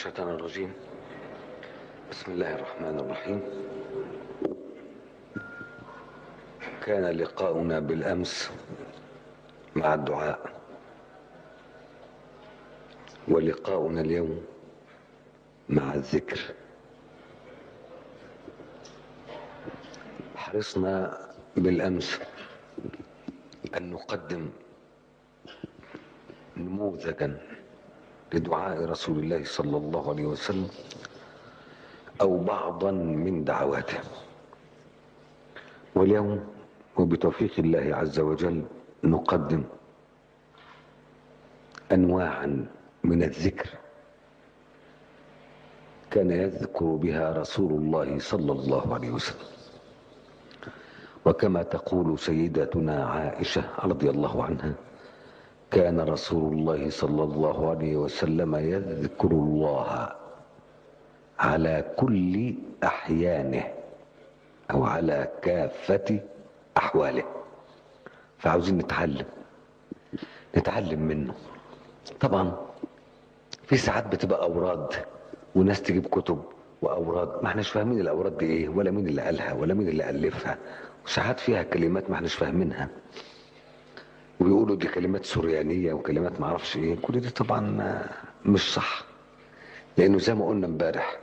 الشيطان الرجيم بسم الله الرحمن الرحيم كان لقاؤنا بالأمس مع الدعاء ولقاؤنا اليوم مع الذكر حرصنا بالأمس أن نقدم نموذجا لدعاء رسول الله صلى الله عليه وسلم أو بعضا من دعواته واليوم وبتوفيق الله عز وجل نقدم أنواعا من الذكر كان يذكر بها رسول الله صلى الله عليه وسلم وكما تقول سيدتنا عائشة رضي الله عنها كان رسول الله صلى الله عليه وسلم يذكر الله على كل احيانه او على كافه احواله فعاوزين نتعلم نتعلم منه طبعا في ساعات بتبقى اوراد وناس تجيب كتب واوراد ما احناش فاهمين الاوراد دي ايه ولا مين اللي قالها ولا مين اللي الفها وساعات فيها كلمات ما احناش فاهمينها ويقولوا دي كلمات سوريانيه وكلمات ما اعرفش ايه كل دي طبعا مش صح لانه زي ما قلنا امبارح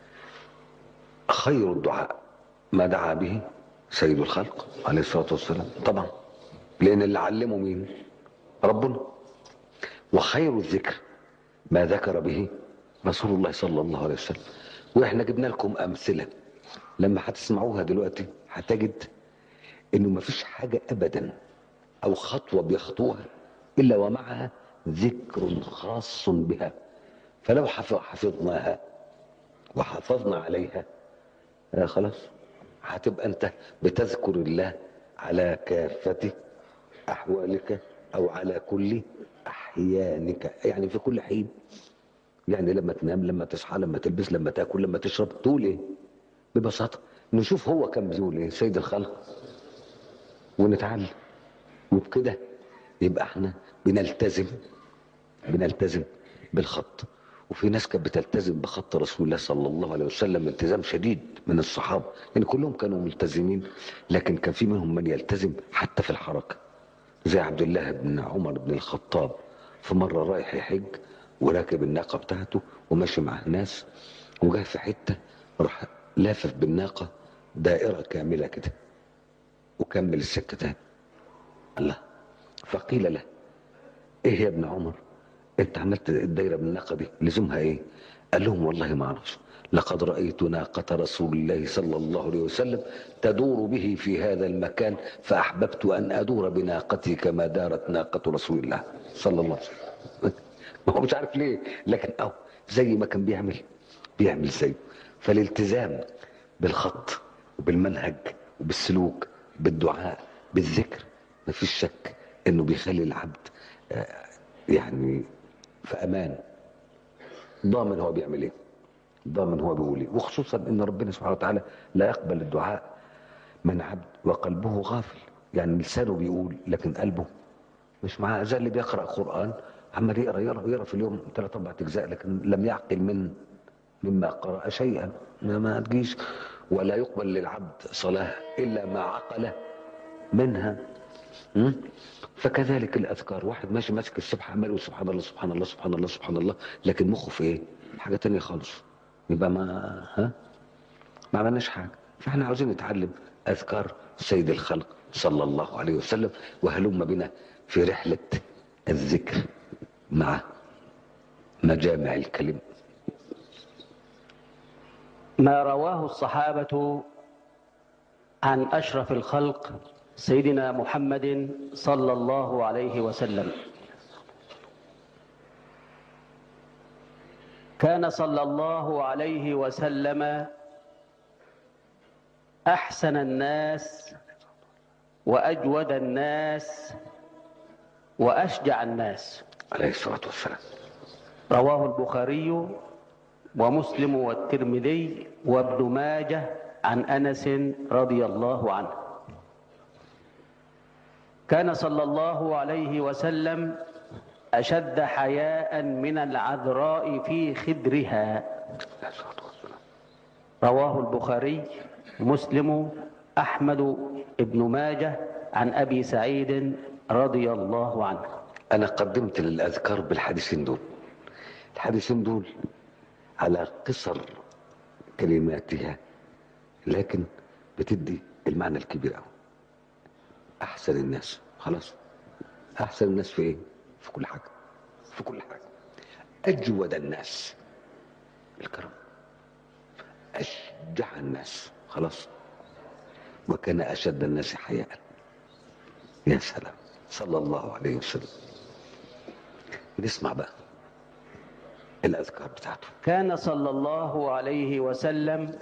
خير الدعاء ما دعا به سيد الخلق عليه الصلاه والسلام طبعا لان اللي علمه مين ربنا وخير الذكر ما ذكر به رسول الله صلى الله عليه وسلم واحنا جبنا لكم امثله لما هتسمعوها دلوقتي هتجد انه ما فيش حاجه ابدا او خطوه بيخطوها الا ومعها ذكر خاص بها فلو حفظناها وحافظنا عليها آه خلاص هتبقى انت بتذكر الله على كافه احوالك او على كل احيانك يعني في كل حين يعني لما تنام لما تصحى لما تلبس لما تاكل لما تشرب تقول ايه ببساطه نشوف هو كان بيقول ايه سيد الخلق ونتعلم وبكده يبقى احنا بنلتزم بنلتزم بالخط وفي ناس كانت بتلتزم بخط رسول الله صلى الله عليه وسلم التزام شديد من الصحابه يعني كلهم كانوا ملتزمين لكن كان في منهم من يلتزم حتى في الحركه زي عبد الله بن عمر بن الخطاب في مره رايح يحج وراكب الناقه بتاعته وماشي مع الناس وجاه في حته راح لافف بالناقه دائره كامله كده وكمل السكه تاني الله فقيل له ايه يا ابن عمر انت عملت الدايره بالناقه دي لزومها ايه قال لهم والله ما اعرفش لقد رايت ناقه رسول الله صلى الله عليه وسلم تدور به في هذا المكان فاحببت ان ادور بناقتي كما دارت ناقه رسول الله صلى الله عليه وسلم ما هو مش عارف ليه لكن او زي ما كان بيعمل بيعمل زيه فالالتزام بالخط وبالمنهج وبالسلوك بالدعاء بالذكر ما فيش شك انه بيخلي العبد يعني في امان ضامن هو بيعمل ايه ضامن هو بيقول ايه وخصوصا ان ربنا سبحانه وتعالى لا يقبل الدعاء من عبد وقلبه غافل يعني لسانه بيقول لكن قلبه مش معاه زي اللي بيقرا قران عمال يقرا يقرا يقرا في اليوم ثلاث اربع اجزاء لكن لم يعقل من مما قرأ شيئا ما تجيش ولا يقبل للعبد صلاة إلا ما عقل منها م? فكذلك الأذكار واحد ماشي ماسك السبحة عمال يقول سبحان الله سبحان الله سبحان الله سبحان الله لكن مخه في إيه؟ حاجة تانية خالص يبقى ما ها ما عملناش حاجة فاحنا عاوزين نتعلم أذكار سيد الخلق صلى الله عليه وسلم وهلم بنا في رحلة الذكر مع مجامع الكلم ما رواه الصحابة عن أشرف الخلق سيدنا محمد صلى الله عليه وسلم كان صلى الله عليه وسلم أحسن الناس وأجود الناس وأشجع الناس عليه الصلاة والسلام رواه البخاري ومسلم والترمذي وابن ماجه عن انس رضي الله عنه كان صلى الله عليه وسلم أشد حياء من العذراء في خدرها عليه الصلاة والسلام. رواه البخاري مسلم أحمد ابن ماجه عن أبي سعيد رضي الله عنه أنا قدمت للأذكار بالحديثين دول الحديثين دول على قصر كلماتها لكن بتدي المعنى الكبير أوي أحسن الناس خلاص أحسن الناس في إيه؟ في كل حاجة في كل حاجة أجود الناس الكرم أشجع الناس خلاص وكان أشد الناس حياء يا سلام صلى الله عليه وسلم نسمع بقى الأذكار بتاعته كان صلى الله عليه وسلم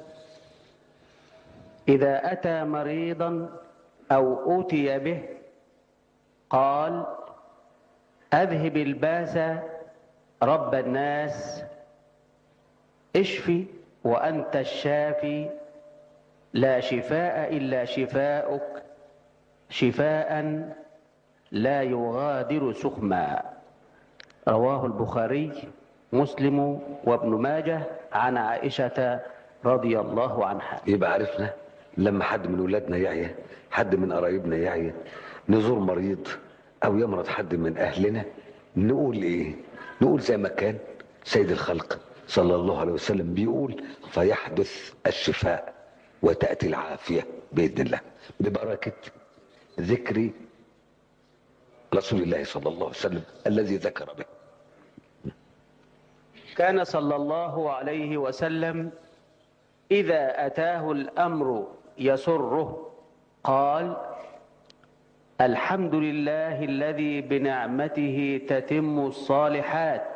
إذا أتى مريضا أو أوتي به قال أذهب الباس رب الناس اشفي وأنت الشافي لا شفاء إلا شفاؤك شفاء لا يغادر سقما رواه البخاري مسلم وابن ماجه عن عائشة رضي الله عنها يبقى عرفنا لما حد من ولادنا يعيا حد من قرايبنا يعيا نزور مريض او يمرض حد من اهلنا نقول ايه نقول زي ما كان سيد الخلق صلى الله عليه وسلم بيقول فيحدث الشفاء وتأتي العافية بإذن الله ببركة ذكر رسول الله صلى الله عليه وسلم الذي ذكر به كان صلى الله عليه وسلم إذا أتاه الأمر يسره قال الحمد لله الذي بنعمته تتم الصالحات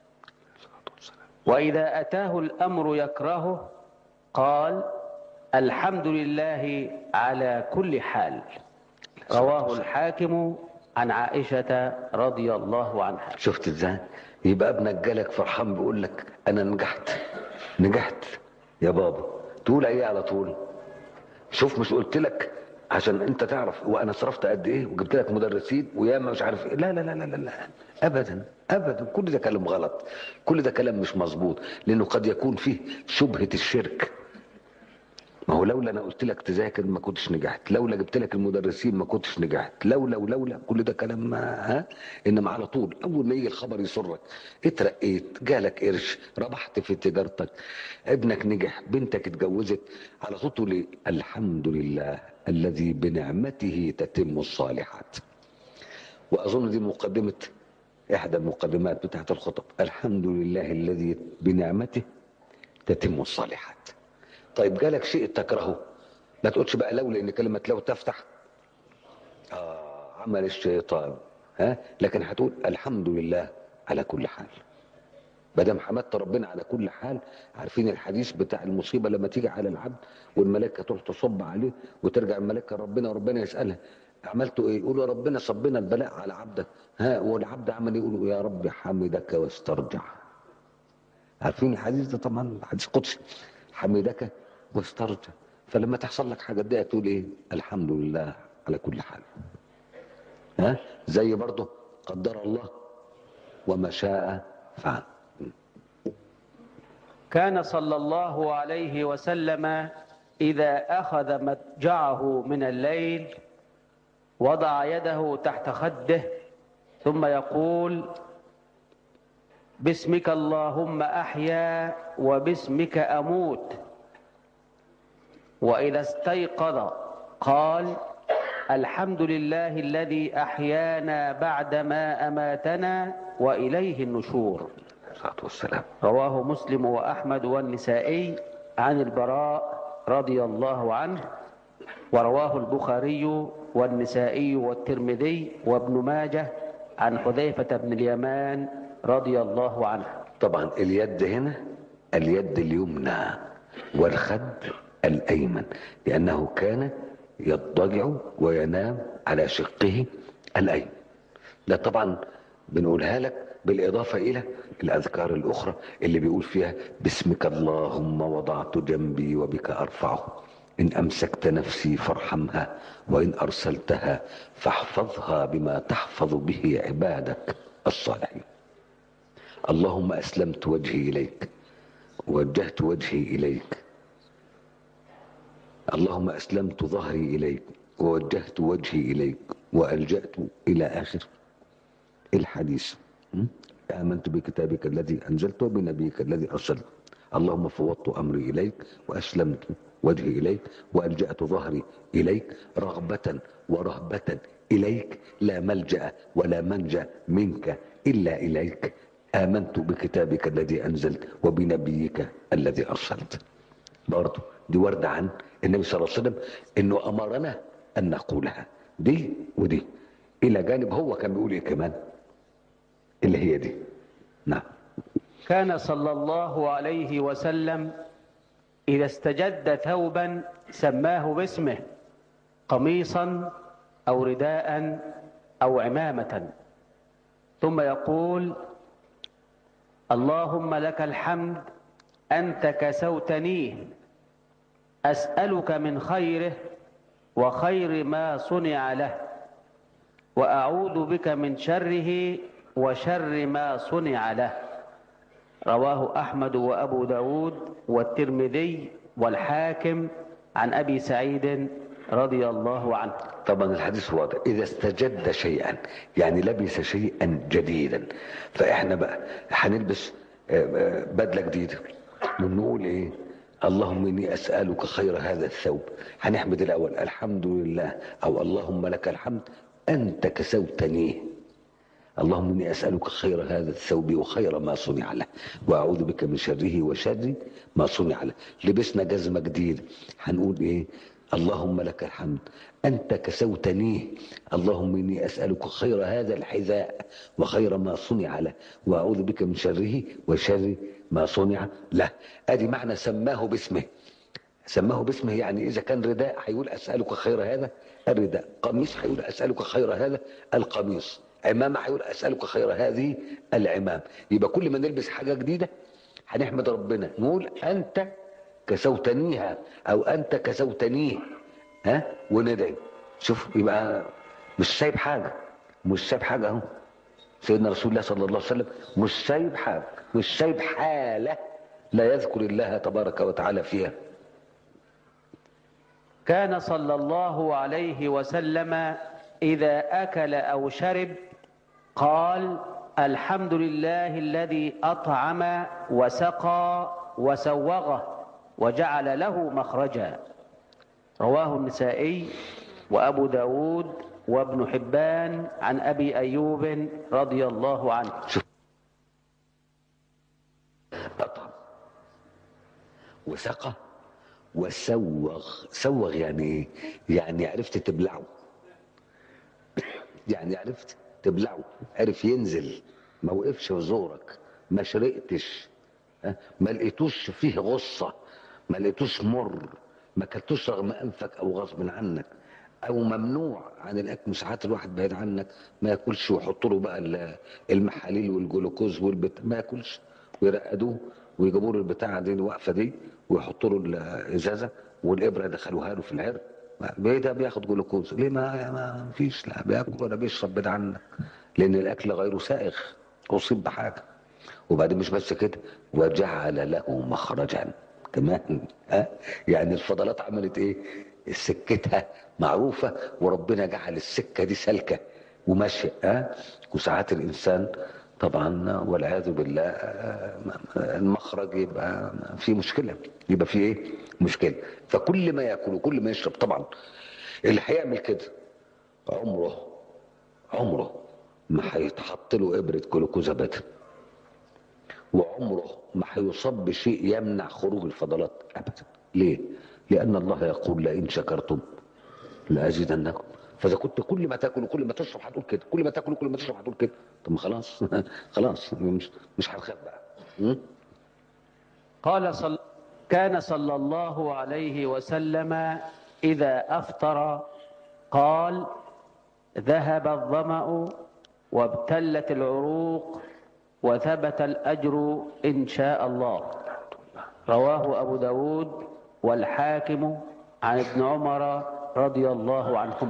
وإذا أتاه الأمر يكرهه قال الحمد لله على كل حال رواه الحاكم عن عائشة رضي الله عنها شفت ازاي يبقى ابنك جالك فرحان بيقول لك انا نجحت نجحت يا بابا تقول ايه على طول شوف مش قلت لك عشان انت تعرف وانا صرفت قد ايه وجبت لك مدرسين وياما مش عارف ايه لا لا لا لا لا, لا. ابدا ابدا كل ده كلام غلط كل ده كلام مش مظبوط لانه قد يكون فيه شبهه الشرك ما هو لولا انا قلت لك تذاكر ما كنتش نجحت لولا جبت لك المدرسين ما كنتش نجحت لولا ولولا كل ده كلام ما ها انما على طول اول ما يجي الخبر يسرك اترقيت جالك قرش ربحت في تجارتك ابنك نجح بنتك اتجوزت على طول تقول ايه الحمد لله الذي بنعمته تتم الصالحات واظن دي مقدمه احدى المقدمات بتاعت الخطب الحمد لله الذي بنعمته تتم الصالحات طيب جالك شيء تكرهه ما تقولش بقى لو لان كلمه لو تفتح آه عمل الشيطان ها لكن هتقول الحمد لله على كل حال ما دام حمدت ربنا على كل حال عارفين الحديث بتاع المصيبه لما تيجي على العبد والملائكه تروح تصب عليه وترجع الملائكه ربنا وربنا يسالها عملتوا ايه؟ يقولوا يا ربنا صبنا البلاء على عبدك ها والعبد عمل ايه؟ يقولوا يا رب حمدك واسترجع عارفين الحديث ده طبعا حديث قدسي حمدك واسترجع فلما تحصل لك حاجه تضايقك تقول ايه الحمد لله على كل حال ها زي برضه قدر الله وما شاء فعل كان صلى الله عليه وسلم إذا أخذ مضجعه من الليل وضع يده تحت خده ثم يقول باسمك اللهم أحيا وباسمك أموت وإذا استيقظ قال الحمد لله الذي أحيانا بعدما أماتنا وإليه النشور الصلاه والسلام رواه مسلم وأحمد والنسائي عن البراء رضي الله عنه ورواه البخاري والنسائي والترمذي وابن ماجه عن حذيفة بن اليمان رضي الله عنه طبعا اليد هنا اليد اليمنى والخد الايمن لانه كان يضطجع وينام على شقه الايمن ده طبعا بنقولها لك بالاضافه الى الاذكار الاخرى اللي بيقول فيها باسمك اللهم وضعت جنبي وبك ارفعه ان امسكت نفسي فارحمها وان ارسلتها فاحفظها بما تحفظ به عبادك الصالحين اللهم أسلمت وجهي إليك ووجهت وجهي إليك اللهم أسلمت ظهري إليك ووجهت وجهي إليك وألجأت إلى آخر الحديث م? آمنت بكتابك الذي أنزلت وبنبيك الذي أرسلت اللهم فوضت أمري إليك وأسلمت وجهي إليك وألجأت ظهري إليك رغبة ورهبة إليك لا ملجأ ولا منجا منك إلا إليك آمنت بكتابك الذي أنزلت وبنبيك الذي أرسلت برضه دي وردة عن النبي صلى الله عليه وسلم انه امرنا ان نقولها دي ودي الى جانب هو كان بيقول ايه كمان اللي هي دي نعم كان صلى الله عليه وسلم إذا استجد ثوبا سماه باسمه قميصا أو رداء أو عمامة ثم يقول اللهم لك الحمد أنت كسوتنيه أسألك من خيره وخير ما صنع له وأعوذ بك من شره وشر ما صنع له رواه أحمد وأبو داود والترمذي والحاكم عن أبي سعيد رضي الله عنه طبعا الحديث واضح اذا استجد شيئا يعني لبس شيئا جديدا فاحنا بقى هنلبس آه، آه، بدله جديده ونقول ايه اللهم اني اسالك خير هذا الثوب هنحمد الاول الحمد لله او اللهم لك الحمد انت كسوتنيه اللهم اني اسالك خير هذا الثوب وخير ما صنع له واعوذ بك من شره وشر ما صنع له لبسنا جزمه جديده هنقول ايه اللهم لك الحمد انت كسوتنيه اللهم اني اسالك خير هذا الحذاء وخير ما صنع له واعوذ بك من شره وشر ما صنع له ادي معنى سماه باسمه سماه باسمه يعني اذا كان رداء هيقول اسالك خير هذا الرداء قميص هيقول اسالك خير هذا القميص عمامه هيقول اسالك خير هذه العمام يبقى كل ما نلبس حاجه جديده هنحمد ربنا نقول انت كسوتنيها او انت كسوتنيه ها وندعي شوف يبقى مش سايب حاجه مش سايب حاجه اهو سيدنا رسول الله صلى الله عليه وسلم مش سايب حاجه مش سايب حاله لا يذكر الله تبارك وتعالى فيها كان صلى الله عليه وسلم إذا أكل أو شرب قال الحمد لله الذي أطعم وسقى وسوغه وجعل له مخرجا رواه النسائي وأبو داود وابن حبان عن أبي أيوب رضي الله عنه أطعم وسقى وسوغ سوغ يعني ايه يعني عرفت تبلعه يعني عرفت تبلعه عرف ينزل ما وقفش في زورك ما شرقتش ها؟ ما لقيتوش فيه غصة ما لقيتوش مر ما كلتوش رغم انفك او غصب عنك او ممنوع عن الاكل ساعات الواحد بعيد عنك ما ياكلش ويحط له بقى ال- المحاليل والجلوكوز والبت ما ياكلش ويرقدوه ويجيبوا له البتاعه دي الوقفه دي ويحطوا له الازازه والابره يدخلوها له في العرق ما- ده بياخد جلوكوز ليه ما ما فيش لا بياكل ولا بيشرب بعيد عنك لان الاكل غير سائغ اصيب بحاجه وبعدين مش بس كده وجعل له مخرجا كمان ها يعني الفضلات عملت ايه سكتها معروفه وربنا جعل السكه دي سالكه وماشيه ها وساعات الانسان طبعا والعياذ بالله آه، المخرج يبقى في مشكله يبقى في ايه مشكله فكل ما ياكل وكل ما يشرب طبعا اللي هيعمل كده عمره عمره ما هيتحط له ابره جلوكوز ابدا وعمره ما هيصاب بشيء يمنع خروج الفضلات ابدا ليه لان الله يقول لئن شكرتم لازيدنكم فاذا كنت كل ما تاكل وكل ما تشرب هتقول كده كل ما تاكل وكل ما تشرب هتقول كده طب ما خلاص خلاص مش مش هنخاف بقى م? قال صل... كان صلى الله عليه وسلم إذا أفطر قال ذهب الظمأ وابتلت العروق وثبت الأجر إن شاء الله رواه أبو داود والحاكم عن ابن عمر رضي الله عنهما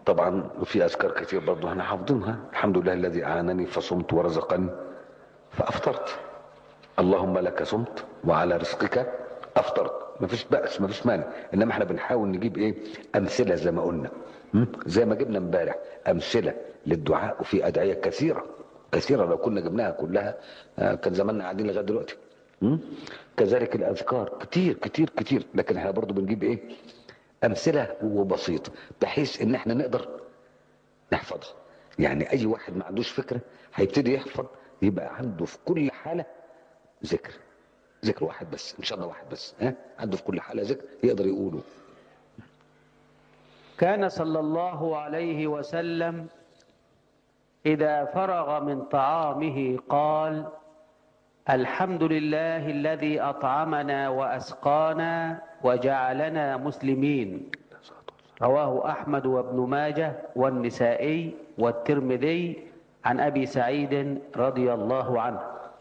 طبعا وفي اذكار كتير برضه احنا حافظينها الحمد لله الذي اعانني فصمت ورزقني فافطرت اللهم لك صمت وعلى رزقك افطرت مفيش بأس مفيش مانع انما احنا بنحاول نجيب ايه امثله زي ما قلنا م? زي ما جبنا امبارح امثله للدعاء وفي ادعيه كثيره كثيره لو كنا جبناها كلها آه، كان زماننا قاعدين لغايه دلوقتي م? كذلك الاذكار كتير كتير كتير لكن احنا برضو بنجيب ايه امثله وبسيطه بحيث ان احنا نقدر نحفظها يعني اي واحد ما عندوش فكره هيبتدي يحفظ يبقى عنده في كل حاله ذكر ذكر واحد بس ان شاء الله واحد بس ها عنده في كل حاله ذكر يقدر يقوله كان صلى الله عليه وسلم إذا فرغ من طعامه قال الحمد لله الذي أطعمنا وأسقانا وجعلنا مسلمين رواه أحمد وابن ماجه والنسائي والترمذي عن أبي سعيد رضي الله عنه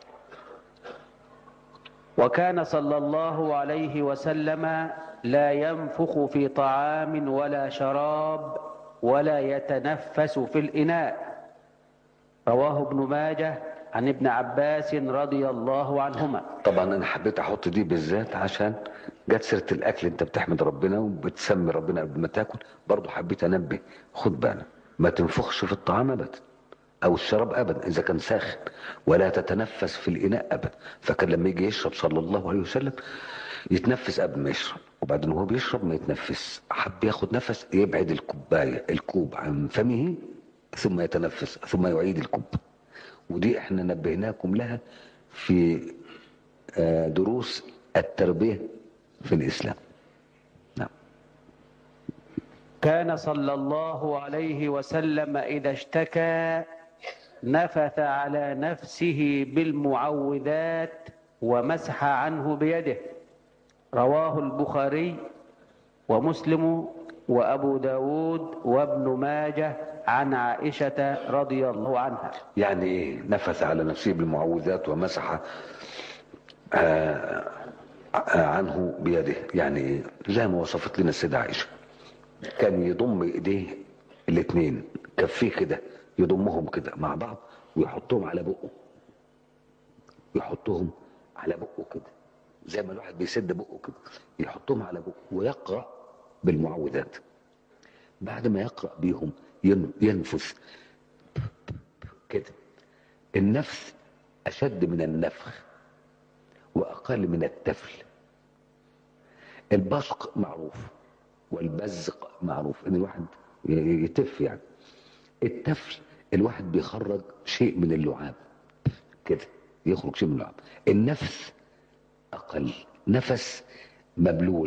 وكان صلى الله عليه وسلم لا ينفخ في طعام ولا شراب ولا يتنفس في الإناء رواه ابن ماجه عن ابن عباس رضي الله عنهما طبعا انا حبيت احط دي بالذات عشان جت سيره الاكل انت بتحمد ربنا وبتسمي ربنا قبل ما تاكل برضه حبيت انبه خد بالك ما تنفخش في الطعام ابدا او الشراب ابدا اذا كان ساخن ولا تتنفس في الاناء ابدا فكان لما يجي يشرب صلى الله عليه وسلم يتنفس قبل ما يشرب وبعدين وهو بيشرب ما يتنفس حب ياخد نفس يبعد الكوبايه الكوب عن فمه ثم يتنفس ثم يعيد الكوب ودي احنا نبهناكم لها في آه، دروس التربيه في الاسلام نعم كان صلى الله عليه وسلم إذا اشتكى نفث على نفسه بالمعوذات ومسح عنه بيده رواه البخاري ومسلم وأبو داود وابن ماجه عن عائشة رضي الله عنها يعني ايه نفث على نفسه بالمعوذات ومسح آه آه عنه بيده يعني ايه زي ما وصفت لنا السيدة عائشة كان يضم ايديه الاثنين كفيه كده يضمهم كده مع بعض ويحطهم على بقه يحطهم على بقه كده زي ما الواحد بيسد بقه كده يحطهم على بقه ويقرأ بالمعوذات بعد ما يقرأ بيهم ين- ينفث كده النفس أشد من النفخ وأقل من التفل البصق معروف والبزق معروف ان الواحد ي- يتف يعني التفل الواحد بيخرج شيء من اللعاب كده يخرج شيء من اللعاب النفس اقل نفس مبلول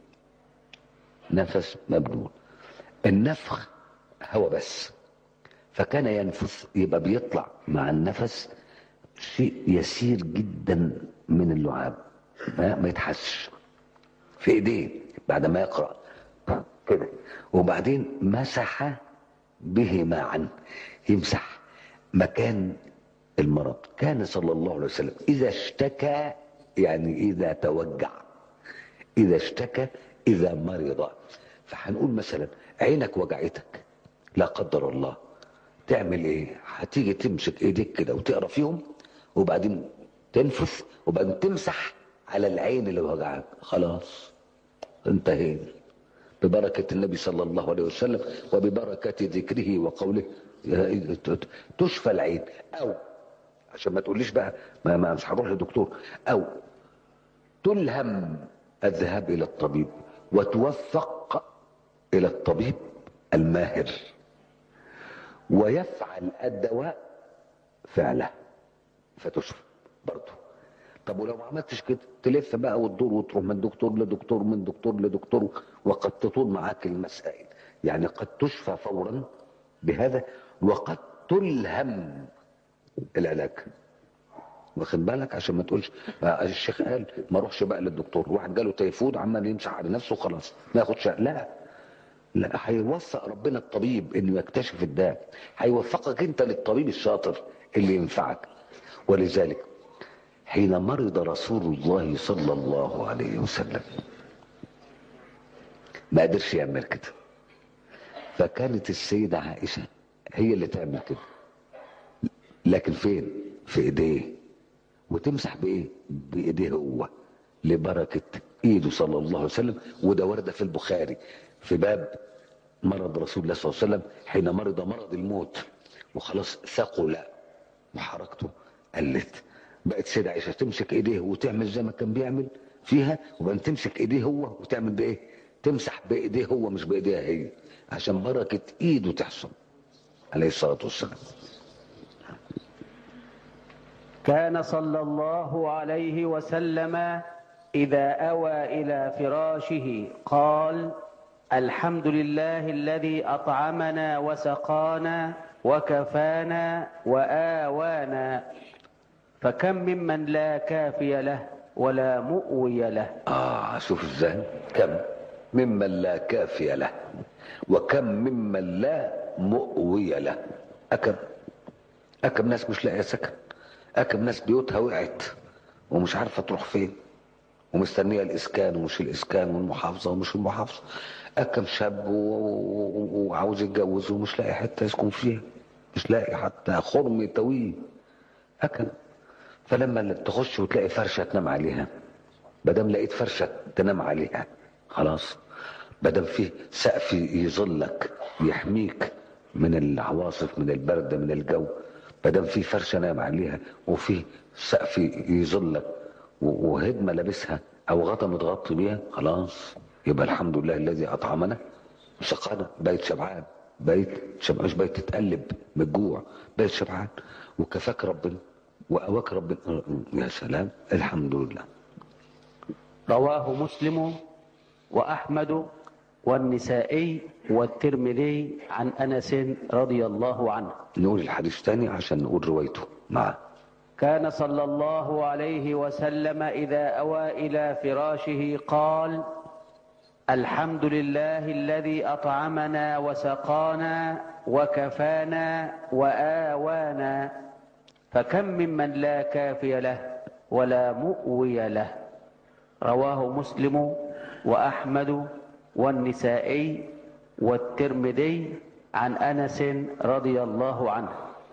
نفس مبلول النفخ هوا بس فكان ينفث يبقى بيطلع مع النفس شيء يسير جدا من اللعاب ما, ما يتحسش في ايديه بعد ما يقرا كده وبعدين مسح به معا يمسح مكان المرض كان صلى الله عليه وسلم اذا اشتكى يعني اذا توجع اذا اشتكى اذا مرض فهنقول مثلا عينك وجعتك لا قدر الله تعمل ايه هتيجي تمسك ايديك كده وتقرا فيهم وبعدين تنفث وبعدين تمسح على العين اللي وجعك خلاص انتهينا ببركة النبي صلى الله عليه وسلم وببركة ذكره وقوله تشفى العين او عشان ما تقوليش بقى ما, ما مش هروح لدكتور او تلهم الذهاب الى الطبيب وتوفق الى الطبيب الماهر ويفعل الدواء فعله فتشفى برضه طب ولو ما عملتش كده تلف بقى وتدور وتروح من دكتور لدكتور من دكتور لدكتور وقد تطول معاك المسائل يعني قد تشفى فورا بهذا وقد تلهم العلاج واخد بالك عشان ما تقولش آه، الشيخ قال ما اروحش بقى للدكتور واحد جاله تيفود عمال يمسح على نفسه وخلاص ما ياخدش لا لا هيوفق ربنا الطبيب انه يكتشف الداء هيوفقك انت للطبيب الشاطر اللي ينفعك ولذلك حين مرض رسول الله صلى الله عليه وسلم ما قدرش يعمل كده فكانت السيدة عائشة هي اللي تعمل كده لكن فين في ايديه وتمسح بايه بايديه هو لبركة ايده صلى الله عليه وسلم وده ورد في البخاري في باب مرض رسول الله صلى الله عليه وسلم حين مرض مرض الموت وخلاص ثقل وحركته قلت بقت سيدة عائشة تمسك ايديه وتعمل زي ما كان بيعمل فيها وبعدين تمسك ايديه هو وتعمل بايه تمسح بايديه هو مش بايديها هي عشان بركة ايده تحصل عليه الصلاة والسلام كان صلى الله عليه وسلم إذا أوى إلى فراشه قال الحمد لله الذي أطعمنا وسقانا وكفانا وآوانا فكم ممن لا كافي له ولا مؤوي له آه شوف ازاي كم ممن لا كافي له وكم ممن لا مؤوي له أكم أكم ناس مش لاقية سكن أكم ناس بيوتها وقعت ومش عارفة تروح فين ومستنية الإسكان ومش الإسكان والمحافظة ومش المحافظة أكم شاب و- و- و- وعاوز يتجوز ومش لاقي حتة يسكن فيها مش لاقي حتى خرم يتويه أكم فلما تخش وتلاقي فرشة تنام عليها بدل لقيت فرشة تنام عليها خلاص بدل فيه سقف يظلك يحميك من العواصف من البرد من الجو بدل فيه فرشة نام عليها وفيه سقف يظلك و- وهدمة لابسها او غطا متغطي بيها خلاص يبقى الحمد لله الذي اطعمنا وسقانا بقيت شبعان بقيت شبعان مش بقيت تتقلب من الجوع بقيت شبعان وكفاك ربنا وأواك ربنا يا سلام الحمد لله رواه مسلم وأحمد والنسائي والترمذي عن أنس رضي الله عنه نقول الحديث تاني عشان نقول روايته معه كان صلى الله عليه وسلم إذا أوى إلى فراشه قال الحمد لله الذي أطعمنا وسقانا وكفانا وآوانا فكم ممن لا كافي له ولا مؤوي له رواه مسلم وأحمد والنسائي والترمذي عن أنس رضي الله عنه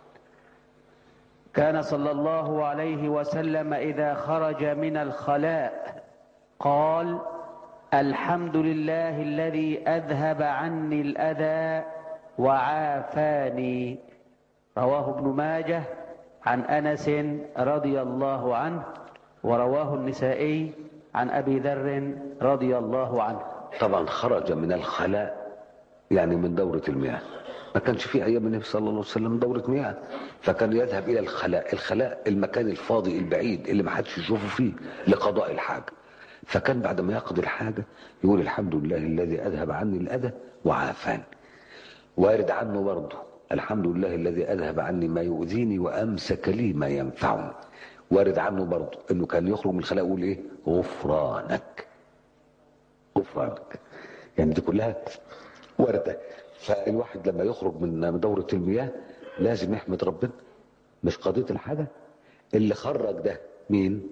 كان صلى الله عليه وسلم إذا خرج من الخلاء قال الحمد لله الذي أذهب عني الأذى وعافاني رواه ابن ماجه عن أنس رضي الله عنه ورواه النسائي عن أبي ذر رضي الله عنه طبعا خرج من الخلاء يعني من دورة المياه ما كانش في أيام النبي صلى الله عليه وسلم دورة مياه فكان يذهب إلى الخلاء الخلاء المكان الفاضي البعيد اللي ما حدش يشوفه فيه لقضاء الحاجة فكان بعد ما يقضي الحاجة يقول الحمد لله الذي أذهب عني الأذى وعافاني وارد عنه برضه الحمد لله الذي أذهب عني ما يؤذيني وأمسك لي ما ينفعني وارد عنه برضه انه كان يخرج من الخلاء يقول ايه غفرانك غفرانك يعني دي كلها وردة فالواحد لما يخرج من دورة المياه لازم يحمد ربنا مش قضية الحاجة اللي خرج ده مين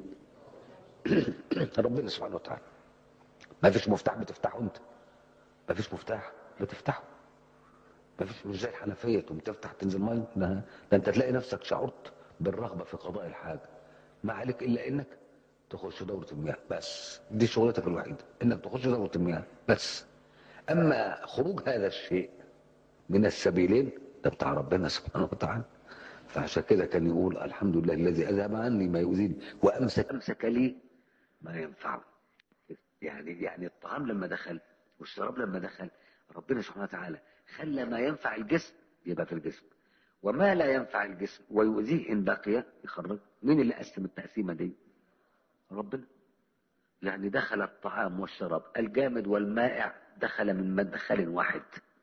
ربنا سبحانه وتعالى ما فيش مفتاح بتفتحه انت ما فيش مفتاح بتفتحه ما فيش مش زي الحنفية تقوم تفتح تنزل ميه لا ده انت تلاقي نفسك شعرت بالرغبة في قضاء الحاجة ما عليك الا انك تخش دورة المياه بس دي شغلتك الوحيدة انك تخش دورة المياه بس اما خروج هذا الشيء من السبيلين ده بتاع ربنا سبحانه وتعالى فعشان كده كان يقول الحمد لله الذي اذهب عني ما يؤذيني وامسك امسك لي ما ينفعني يعني يعني الطعام لما دخل والشراب لما دخل ربنا سبحانه وتعالى خلى ما ينفع الجسم يبقى في الجسم وما لا ينفع الجسم ويؤذيه ان بقي يخرج مين اللي قسم التقسيمه دي ربنا يعني دخل الطعام والشراب الجامد والمائع دخل من مدخل واحد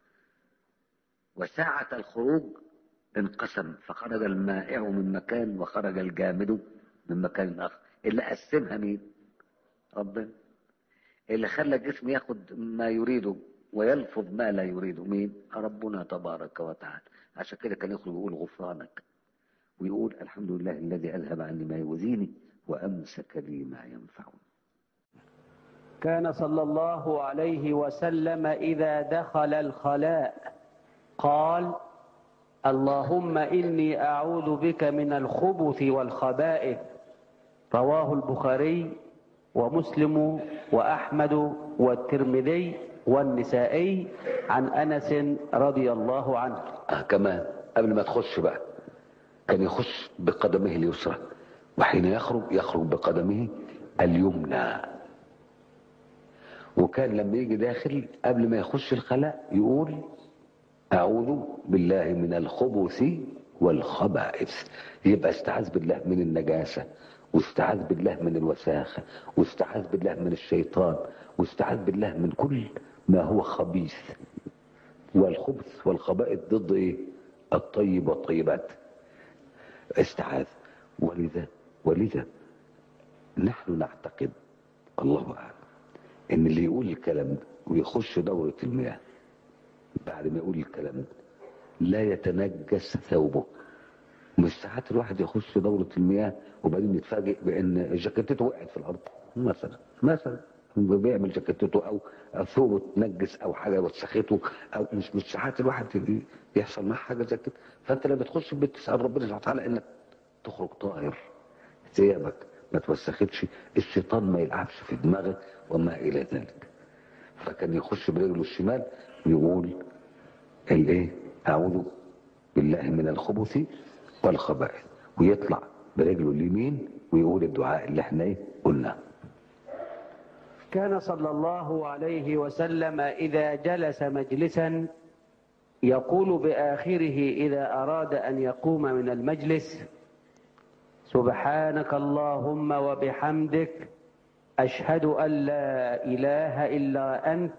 وساعة الخروج انقسم فخرج المائع من مكان وخرج الجامد من مكان آخر اللي قسمها مين ربنا اللي خلى الجسم ياخد ما يريده ويلفظ ما لا يريده مين ربنا تبارك وتعالى عشان كده كان يخرج يقول غفرانك ويقول الحمد لله الذي أذهب عني ما يؤذيني وأمسك لي ما ينفعني كان صلى الله عليه وسلم إذا دخل الخلاء قال اللهم إني أعوذ بك من الخبث والخبائث رواه البخاري ومسلم وأحمد والترمذي والنسائي عن أنس رضي الله عنه آه كمان قبل ما تخش بقى كان يخش بقدمه اليسرى وحين يخرج يخرج بقدمه اليمنى وكان لما يجي داخل قبل ما يخش الخلاء يقول أعوذ بالله من الخبث والخبائث يبقى استعاذ بالله من النجاسة واستعاذ بالله من الوساخة واستعاذ بالله من الشيطان واستعاذ بالله من كل ما هو خبيث والخبث والخبائث ضد ايه الطيب والطيبات استعاذ ولذا ولذا نحن نعتقد الله اعلم ان اللي يقول الكلام ده ويخش دورة المياه بعد ما يقول الكلام ده لا يتنجس ثوبه مش ساعات الواحد يخش دورة المياه وبعدين يتفاجئ بان جاكيتته وقعت في الارض مثلا مثلا بيعمل جاكيتته او ثوبه اتنجس او حاجه وسخته او مش مش ساعات الواحد يحصل معاه حاجه زي كده فانت لما تخش البيت تسال ربنا سبحانه وتعالى انك تخرج طاهر ثيابك ما توسختش الشيطان ما يلعبش في دماغك وما الى ذلك فكان يخش برجله الشمال يقول الايه اعوذ بالله من الخبث والخبائث ويطلع برجله اليمين ويقول الدعاء اللي احنا ايه قلناه كان صلى الله عليه وسلم إذا جلس مجلسا يقول بآخره إذا أراد أن يقوم من المجلس سبحانك اللهم وبحمدك أشهد أن لا إله إلا أنت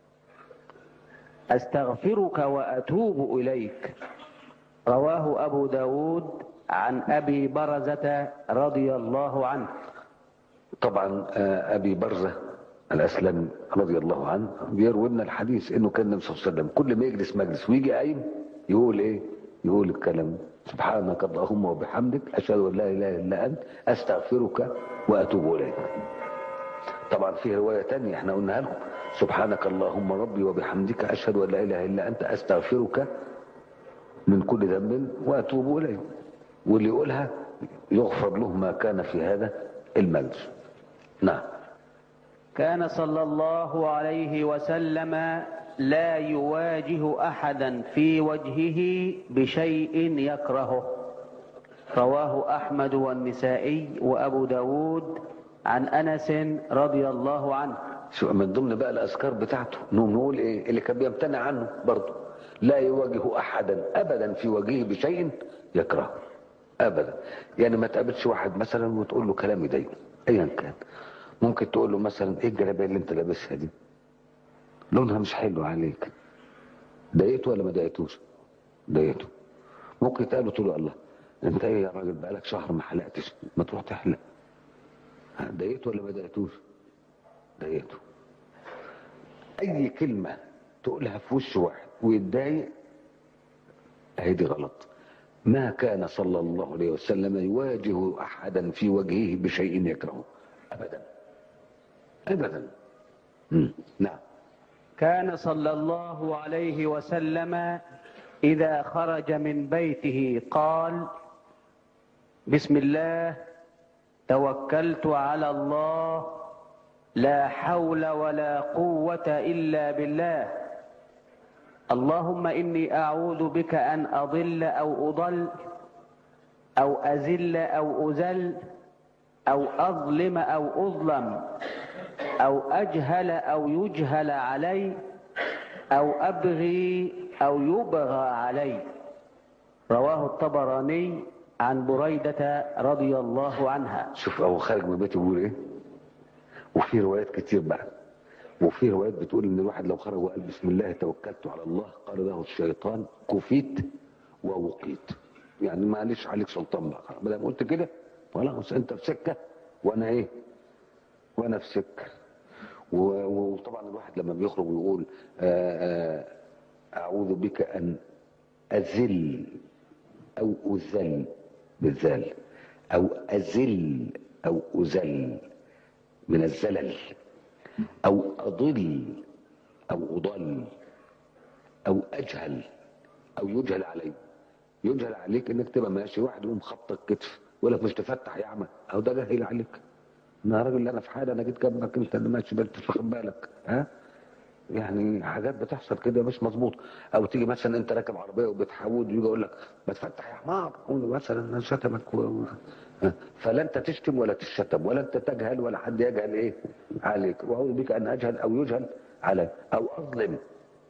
أستغفرك وأتوب إليك رواه أبو داود عن أبي برزة رضي الله عنه طبعا آه، ابي برزه الاسلمي رضي الله عنه بيروي لنا الحديث انه كان النبي صلى الله عليه وسلم كل ما يجلس مجلس ويجي قايم يقول ايه؟ يقول الكلام سبحانك اللهم وبحمدك اشهد ان لا اله الا انت استغفرك واتوب اليك. طبعا في روايه تانية احنا قلناها لكم سبحانك اللهم ربي وبحمدك اشهد ان لا اله الا انت استغفرك من كل ذنب واتوب اليه. واللي يقولها يغفر له ما كان في هذا المجلس. نعم. كان صلى الله عليه وسلم لا يواجه احدا في وجهه بشيء يكرهه رواه احمد والنسائي وابو داود عن انس رضي الله عنه شو من ضمن بقى الاذكار بتاعته نقوم نقول ايه اللي كان بيمتنع عنه برضه لا يواجه احدا ابدا في وجهه بشيء يكرهه ابدا يعني ما تقابلش واحد مثلا وتقول له كلام يضايقه ايا كان ممكن تقول له مثلا ايه الجلابيه اللي انت لابسها دي لونها مش حلو عليك ضايقته ولا ما ضايقتوش ضايقته ممكن تقابله تقول له الله انت ايه يا راجل بقالك شهر ما حلقتش ما تروح تحلق ضايقته ولا ما ضايقتوش ضايقته اي كلمه تقولها في وش واحد ويتضايق اهي دي غلط ما كان صلى الله عليه وسلم يواجه احدا في وجهه بشيء يكرهه ابدا ابدا مم. نعم كان صلى الله عليه وسلم اذا خرج من بيته قال بسم الله توكلت على الله لا حول ولا قوه الا بالله اللهم اني اعوذ بك ان اضل او اضل او ازل او ازل او اظلم او اظلم او اجهل او يجهل علي او ابغي او يبغى علي رواه الطبراني عن بريده رضي الله عنها شوف هو خارج من بيته بيقول ايه وفي روايات كتير بقى وفي روايات بتقول ان الواحد لو خرج وقال بسم الله توكلت على الله قال له الشيطان كفيت ووقيت يعني معلش عليك سلطان بقى ما دام قلت كده خلاص انت في سكه وانا ايه وانا في سكه و- وطبعا الواحد لما بيخرج ويقول آه، آه، اعوذ بك ان ازل او ازل بالذال او ازل او ازل من الزلل او اضل او اضل او اجهل او يجهل علي يجهل عليك انك تبقى ماشي واحد يقوم خبطك كتف يقول لك مش تفتح يا اعمى او ده جاهل عليك انا راجل اللي انا في حاله انا جيت جنبك انت اللي ماشي بنت واخد بالك ها يعني حاجات بتحصل كده مش مظبوط او تيجي مثلا انت راكب عربيه وبتحود يجي يقول لك ما تفتح يا حمار مثلا شتمك و... ها؟ فلا انت تشتم ولا تشتم ولا انت تجهل ولا حد يجهل ايه عليك واعوذ بك ان اجهل او يجهل علي او اظلم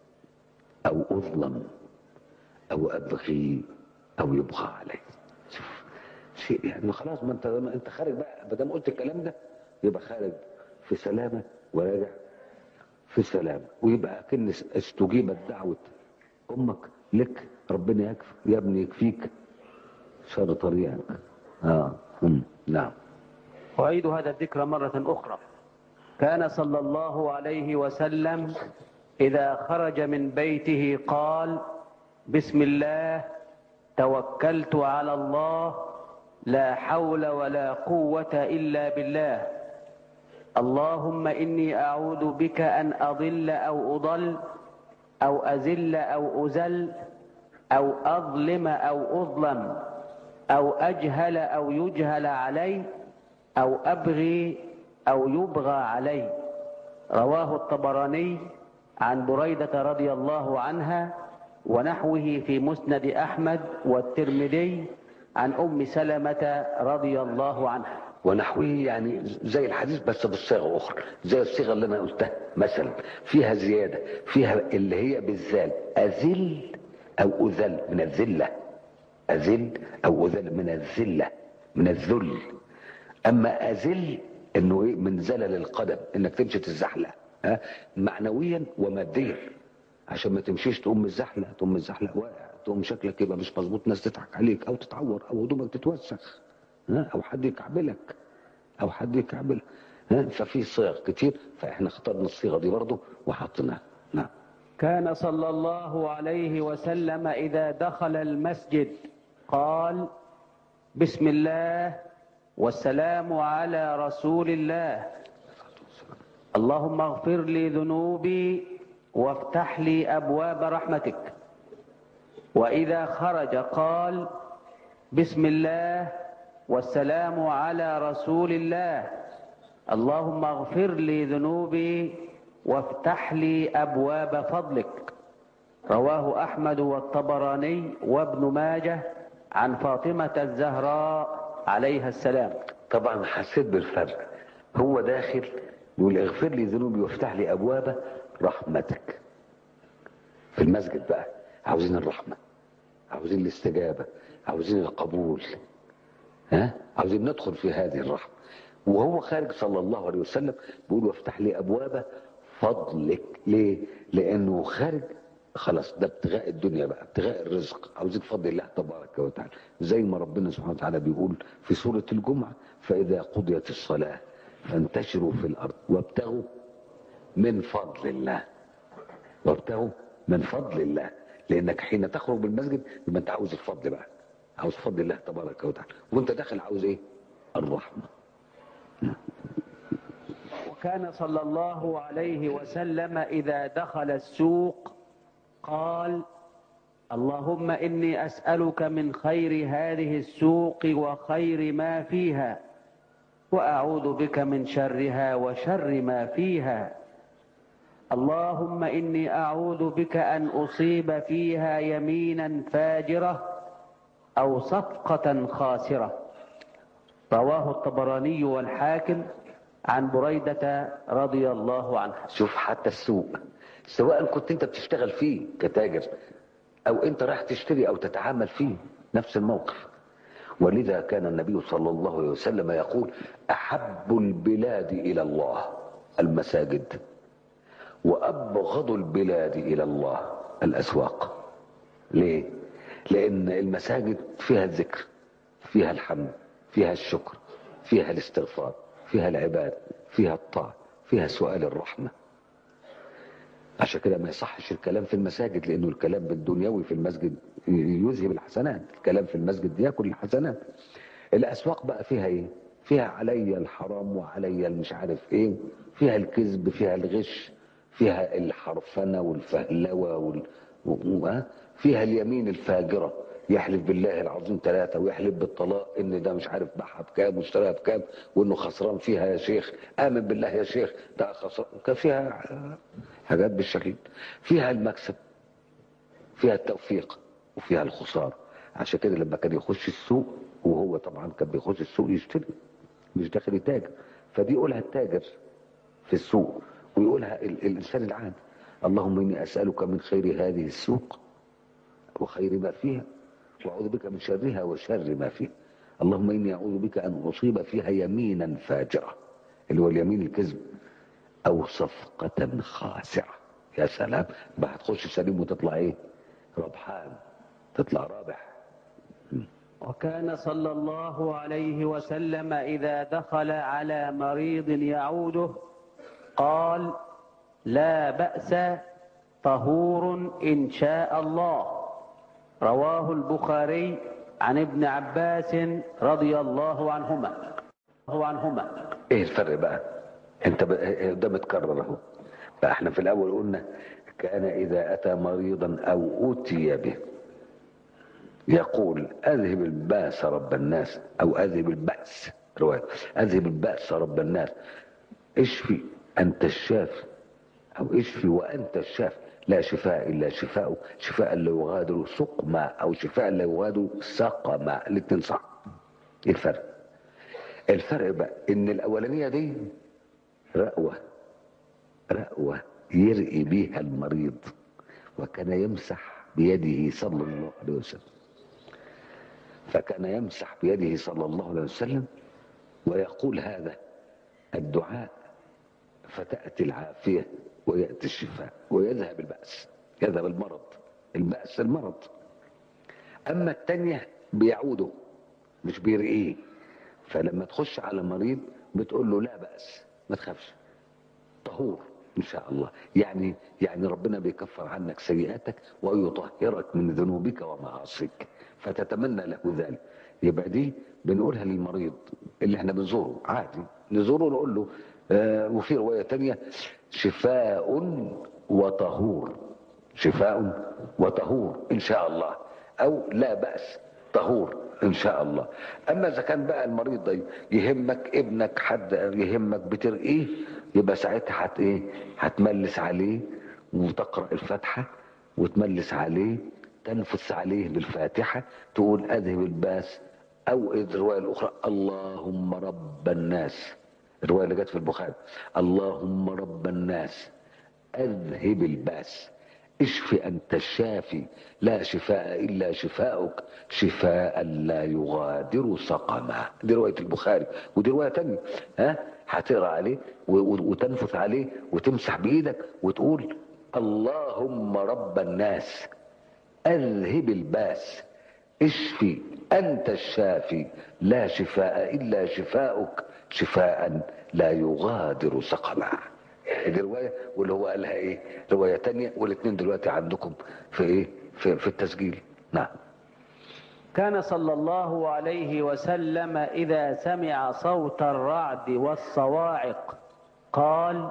او اظلم او ابغي او يبغى علي شوف شيء يعني خلاص ما انت ما انت خارج بقى ما دام قلت الكلام ده يبقى خارج في سلامه وراجع في سلامه ويبقى كن استجيبت دعوه امك لك ربنا يكفي يا ابني يكفيك شر طريقك اه هم. نعم أعيد هذا الذكر مرة أخرى كان صلى الله عليه وسلم إذا خرج من بيته قال بسم الله توكلت على الله لا حول ولا قوة إلا بالله اللهم إني أعوذ بك أن أضل أو أضل أو أزل أو أزل أو أظلم أو أظلم أو أجهل أو يجهل علي أو أبغي أو يبغى علي رواه الطبراني عن بريدة رضي الله عنها ونحوه في مسند أحمد والترمذي عن أم سلمة رضي الله عنها ونحوه يعني زي الحديث بس بصيغه اخرى زي الصيغه اللي انا قلتها مثلا فيها زياده فيها اللي هي بالذال ازل او اذل من الذله ازل او اذل من الذله من الذل اما ازل انه ايه من زلل القدم انك تمشي تتزحلق ها معنويا وماديا عشان ما تمشيش تقوم متزحلق تقوم متزحلق واقع تقوم شكلك يبقى مش مظبوط ناس تضحك عليك او تتعور او هدومك تتوسخ ها او حد يكعبلك او حد يكعبلك ها ففي صيغ كتير فاحنا اخترنا الصيغه دي برضه وحطيناها نعم كان صلى الله عليه وسلم إذا دخل المسجد قال بسم الله والسلام على رسول الله اللهم اغفر لي ذنوبي وافتح لي أبواب رحمتك وإذا خرج قال بسم الله والسلام على رسول الله اللهم اغفر لي ذنوبي وافتح لي أبواب فضلك رواه أحمد والطبراني وابن ماجه عن فاطمة الزهراء عليها السلام طبعا حسيت بالفرق هو داخل يقول اغفر لي ذنوبي وافتح لي ابواب رحمتك في المسجد بقى عاوزين الرحمه عاوزين الاستجابه عاوزين القبول ها عاوزين ندخل في هذه الرحمه وهو خارج صلى الله عليه وسلم بيقول وافتح لي ابواب فضلك ليه لانه خارج خلاص ده ابتغاء الدنيا بقى ابتغاء الرزق عاوزين فضل الله تبارك وتعالى زي ما ربنا سبحانه وتعالى بيقول في سورة الجمعة فإذا قضيت الصلاة فانتشروا في الأرض وابتغوا من فضل الله وابتغوا من فضل الله لأنك حين تخرج من المسجد يبقى أنت عاوز الفضل بقى عاوز فضل الله تبارك وتعالى وأنت داخل عاوز إيه؟ الرحمة وكان صلى الله عليه وسلم إذا دخل السوق قال اللهم إني أسألك من خير هذه السوق وخير ما فيها وأعوذ بك من شرها وشر ما فيها اللهم إني أعوذ بك أن أصيب فيها يمينا فاجرة أو صفقة خاسرة رواه الطبراني والحاكم عن بريدة رضي الله عنها شوف حتى السوق سواء كنت انت بتشتغل فيه كتاجر او انت رايح تشتري او تتعامل فيه نفس الموقف ولذا كان النبي صلى الله عليه وسلم يقول احب البلاد الى الله المساجد وابغض البلاد الى الله الاسواق ليه لان المساجد فيها الذكر فيها الحمد فيها الشكر فيها الاستغفار فيها العباده فيها الطاعه فيها سؤال الرحمه عشان كده ما يصحش الكلام في المساجد لانه الكلام بالدنيوي في المسجد يذهب الحسنات الكلام في المسجد ياكل الحسنات الاسواق بقى فيها ايه فيها علي الحرام وعلي المش عارف ايه فيها الكذب فيها الغش فيها الحرفنه والفهلوه وال... و- و- فيها اليمين الفاجرة يحلف بالله العظيم ثلاثة ويحلف بالطلاق ان ده مش عارف باعها بكام واشتراها بكام وانه خسران فيها يا شيخ امن بالله يا شيخ ده خسران كان فيها حاجات بالشكل فيها المكسب فيها التوفيق وفيها الخسارة عشان كده لما كان يخش السوق وهو طبعا كان بيخش السوق يشتري مش داخل يتاجر فدي يقولها التاجر في السوق ويقولها ال- الانسان العادي اللهم اني اسالك من خير هذه السوق وخير ما فيها واعوذ بك من شرها وشر ما فيها اللهم اني اعوذ بك ان اصيب فيها يمينا فاجره اللي هو اليمين الكذب او صفقه خاسره يا سلام بقى هتخش سليم وتطلع ايه ربحان تطلع رابح وكان صلى الله عليه وسلم إذا دخل على مريض يعوده قال لا بأس طهور إن شاء الله رواه البخاري عن ابن عباس رضي الله عنهما هو عنهما ايه الفرق بقى انت ب... ده متكرر اهو بقى احنا في الاول قلنا كان اذا اتى مريضا او اتي به يقول اذهب الباس رب الناس او اذهب البأس رواية اذهب البأس رب الناس اشفي انت الشافي او اشفي وانت الشافي لا شفاء الا شفاء شفاء لا يغادر سقما او شفاء لا يغادر سقما الاثنين صح ايه الفرق الفرق بقى ان الاولانيه دي رأوة رأوة يرقي بيها المريض وكان يمسح بيده صلى الله عليه وسلم فكان يمسح بيده صلى الله عليه وسلم ويقول هذا الدعاء فتأتي العافية ويأتي الشفاء ويذهب البأس يذهب المرض البأس المرض أما التانية بيعوده مش بيرقيه فلما تخش على مريض بتقول له لا بأس ما تخافش طهور ان شاء الله يعني يعني ربنا بيكفر عنك سيئاتك ويطهرك من ذنوبك ومعاصيك فتتمنى له ذلك يبقى دي بنقولها للمريض اللي احنا بنزوره عادي نزوره نقول له آه وفي روايه تانية شفاء وطهور شفاء وطهور ان شاء الله او لا باس طهور ان شاء الله اما اذا كان بقى المريض ده يهمك ابنك حد يهمك بترقيه يبقى ساعتها هت ايه هتملس عليه وتقرا الفاتحه وتملس عليه تنفس عليه بالفاتحه تقول اذهب الباس او الروايه الاخرى اللهم رب الناس الروايه اللي جت في البخاري اللهم رب الناس اذهب الباس اشف انت الشافي لا شفاء الا شفاؤك شفاء لا يغادر سقما دي روايه البخاري ودي روايه تانية ها هتقرا عليه و- و- وتنفث عليه وتمسح بايدك وتقول اللهم رب الناس اذهب الباس اشفي انت الشافي لا شفاء الا شفاؤك شفاء لا يغادر سقما دي روايه واللي هو قالها ايه روايه تانية والاثنين دلوقتي عندكم في ايه في, في التسجيل نعم كان صلى الله عليه وسلم إذا سمع صوت الرعد والصواعق قال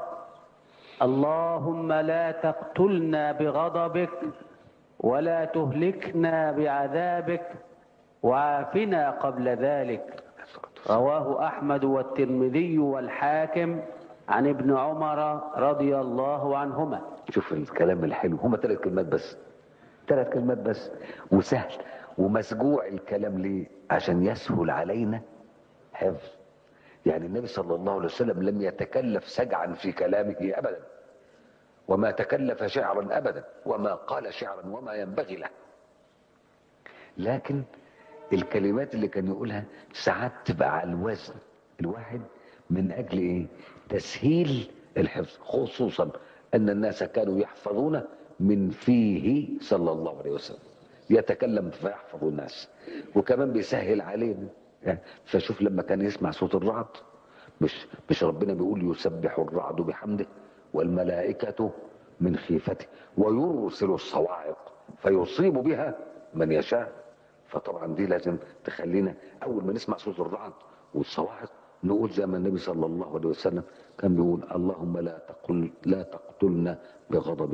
اللهم لا تقتلنا بغضبك ولا تهلكنا بعذابك وعافنا قبل ذلك رواه أحمد والترمذي والحاكم عن ابن عمر رضي الله عنهما شوف الكلام الحلو هما ثلاث كلمات بس ثلاث كلمات بس وسهل ومسجوع الكلام ليه عشان يسهل علينا حفظ يعني النبي صلى الله عليه وسلم لم يتكلف سجعا في كلامه ابدا وما تكلف شعرا ابدا وما قال شعرا وما ينبغي له لكن الكلمات اللي كان يقولها ساعات تبقى على الوزن الواحد من اجل ايه تسهيل الحفظ خصوصا ان الناس كانوا يحفظون من فيه صلى الله عليه وسلم يتكلم فيحفظ الناس وكمان بيسهل علينا يعني فشوف لما كان يسمع صوت الرعد مش مش ربنا بيقول يسبح الرعد بحمده والملائكة من خيفته ويرسل الصواعق فيصيب بها من يشاء فطبعا دي لازم تخلينا اول ما نسمع صوت الرعد والصواعق نقول زي ما النبي صلى الله عليه وسلم كان بيقول اللهم لا تقل لا تقتلنا بغضبك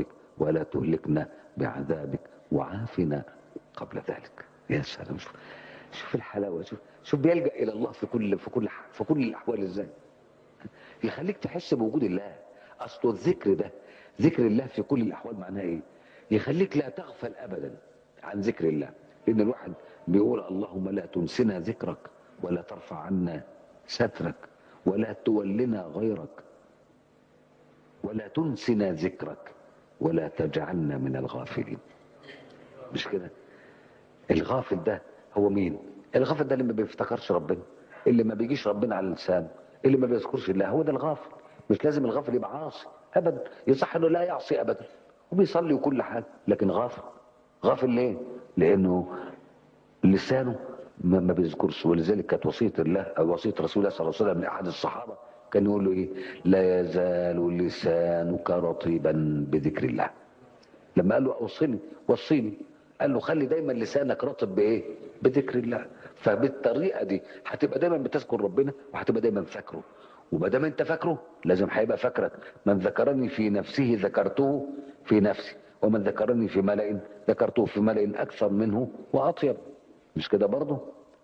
ولا تهلكنا بعذابك وعافنا قبل ذلك يا سلام شوف شوف الحلاوه شوف شوف بيلجا الى الله في كل في كل في كل الاحوال ازاي يخليك تحس بوجود الله اصل الذكر ده ذكر الله في كل الاحوال معناه ايه يخليك لا تغفل ابدا عن ذكر الله لان الواحد بيقول اللهم لا تنسنا ذكرك ولا ترفع عنا سترك ولا تولنا غيرك ولا تنسنا ذكرك ولا تجعلنا من الغافلين مش كده الغافل ده هو مين الغافل ده اللي ما بيفتكرش ربنا اللي ما بيجيش ربنا على اللسان اللي ما بيذكرش الله هو ده الغافل مش لازم الغافل يبقى عاصي ابدا يصح انه لا يعصي ابدا وبيصلي وكل حاجه لكن غافل غافل ليه لانه لسانه ما, ما بيذكرش ولذلك كانت وصيه الله او وصيه رسول الله صلى الله عليه وسلم لاحد الصحابه كان يقول له ايه لا يزال لسانك رطبا بذكر الله لما قال له اوصني وصيني قال له خلي دايما لسانك رطب بايه بذكر الله فبالطريقه دي هتبقى دايما بتذكر ربنا وهتبقى دايما فاكره وما دام انت فاكره لازم هيبقى فاكرك من ذكرني في نفسه ذكرته في نفسي ومن ذكرني في ملأ ذكرته في ملأ اكثر منه واطيب مش كده برضه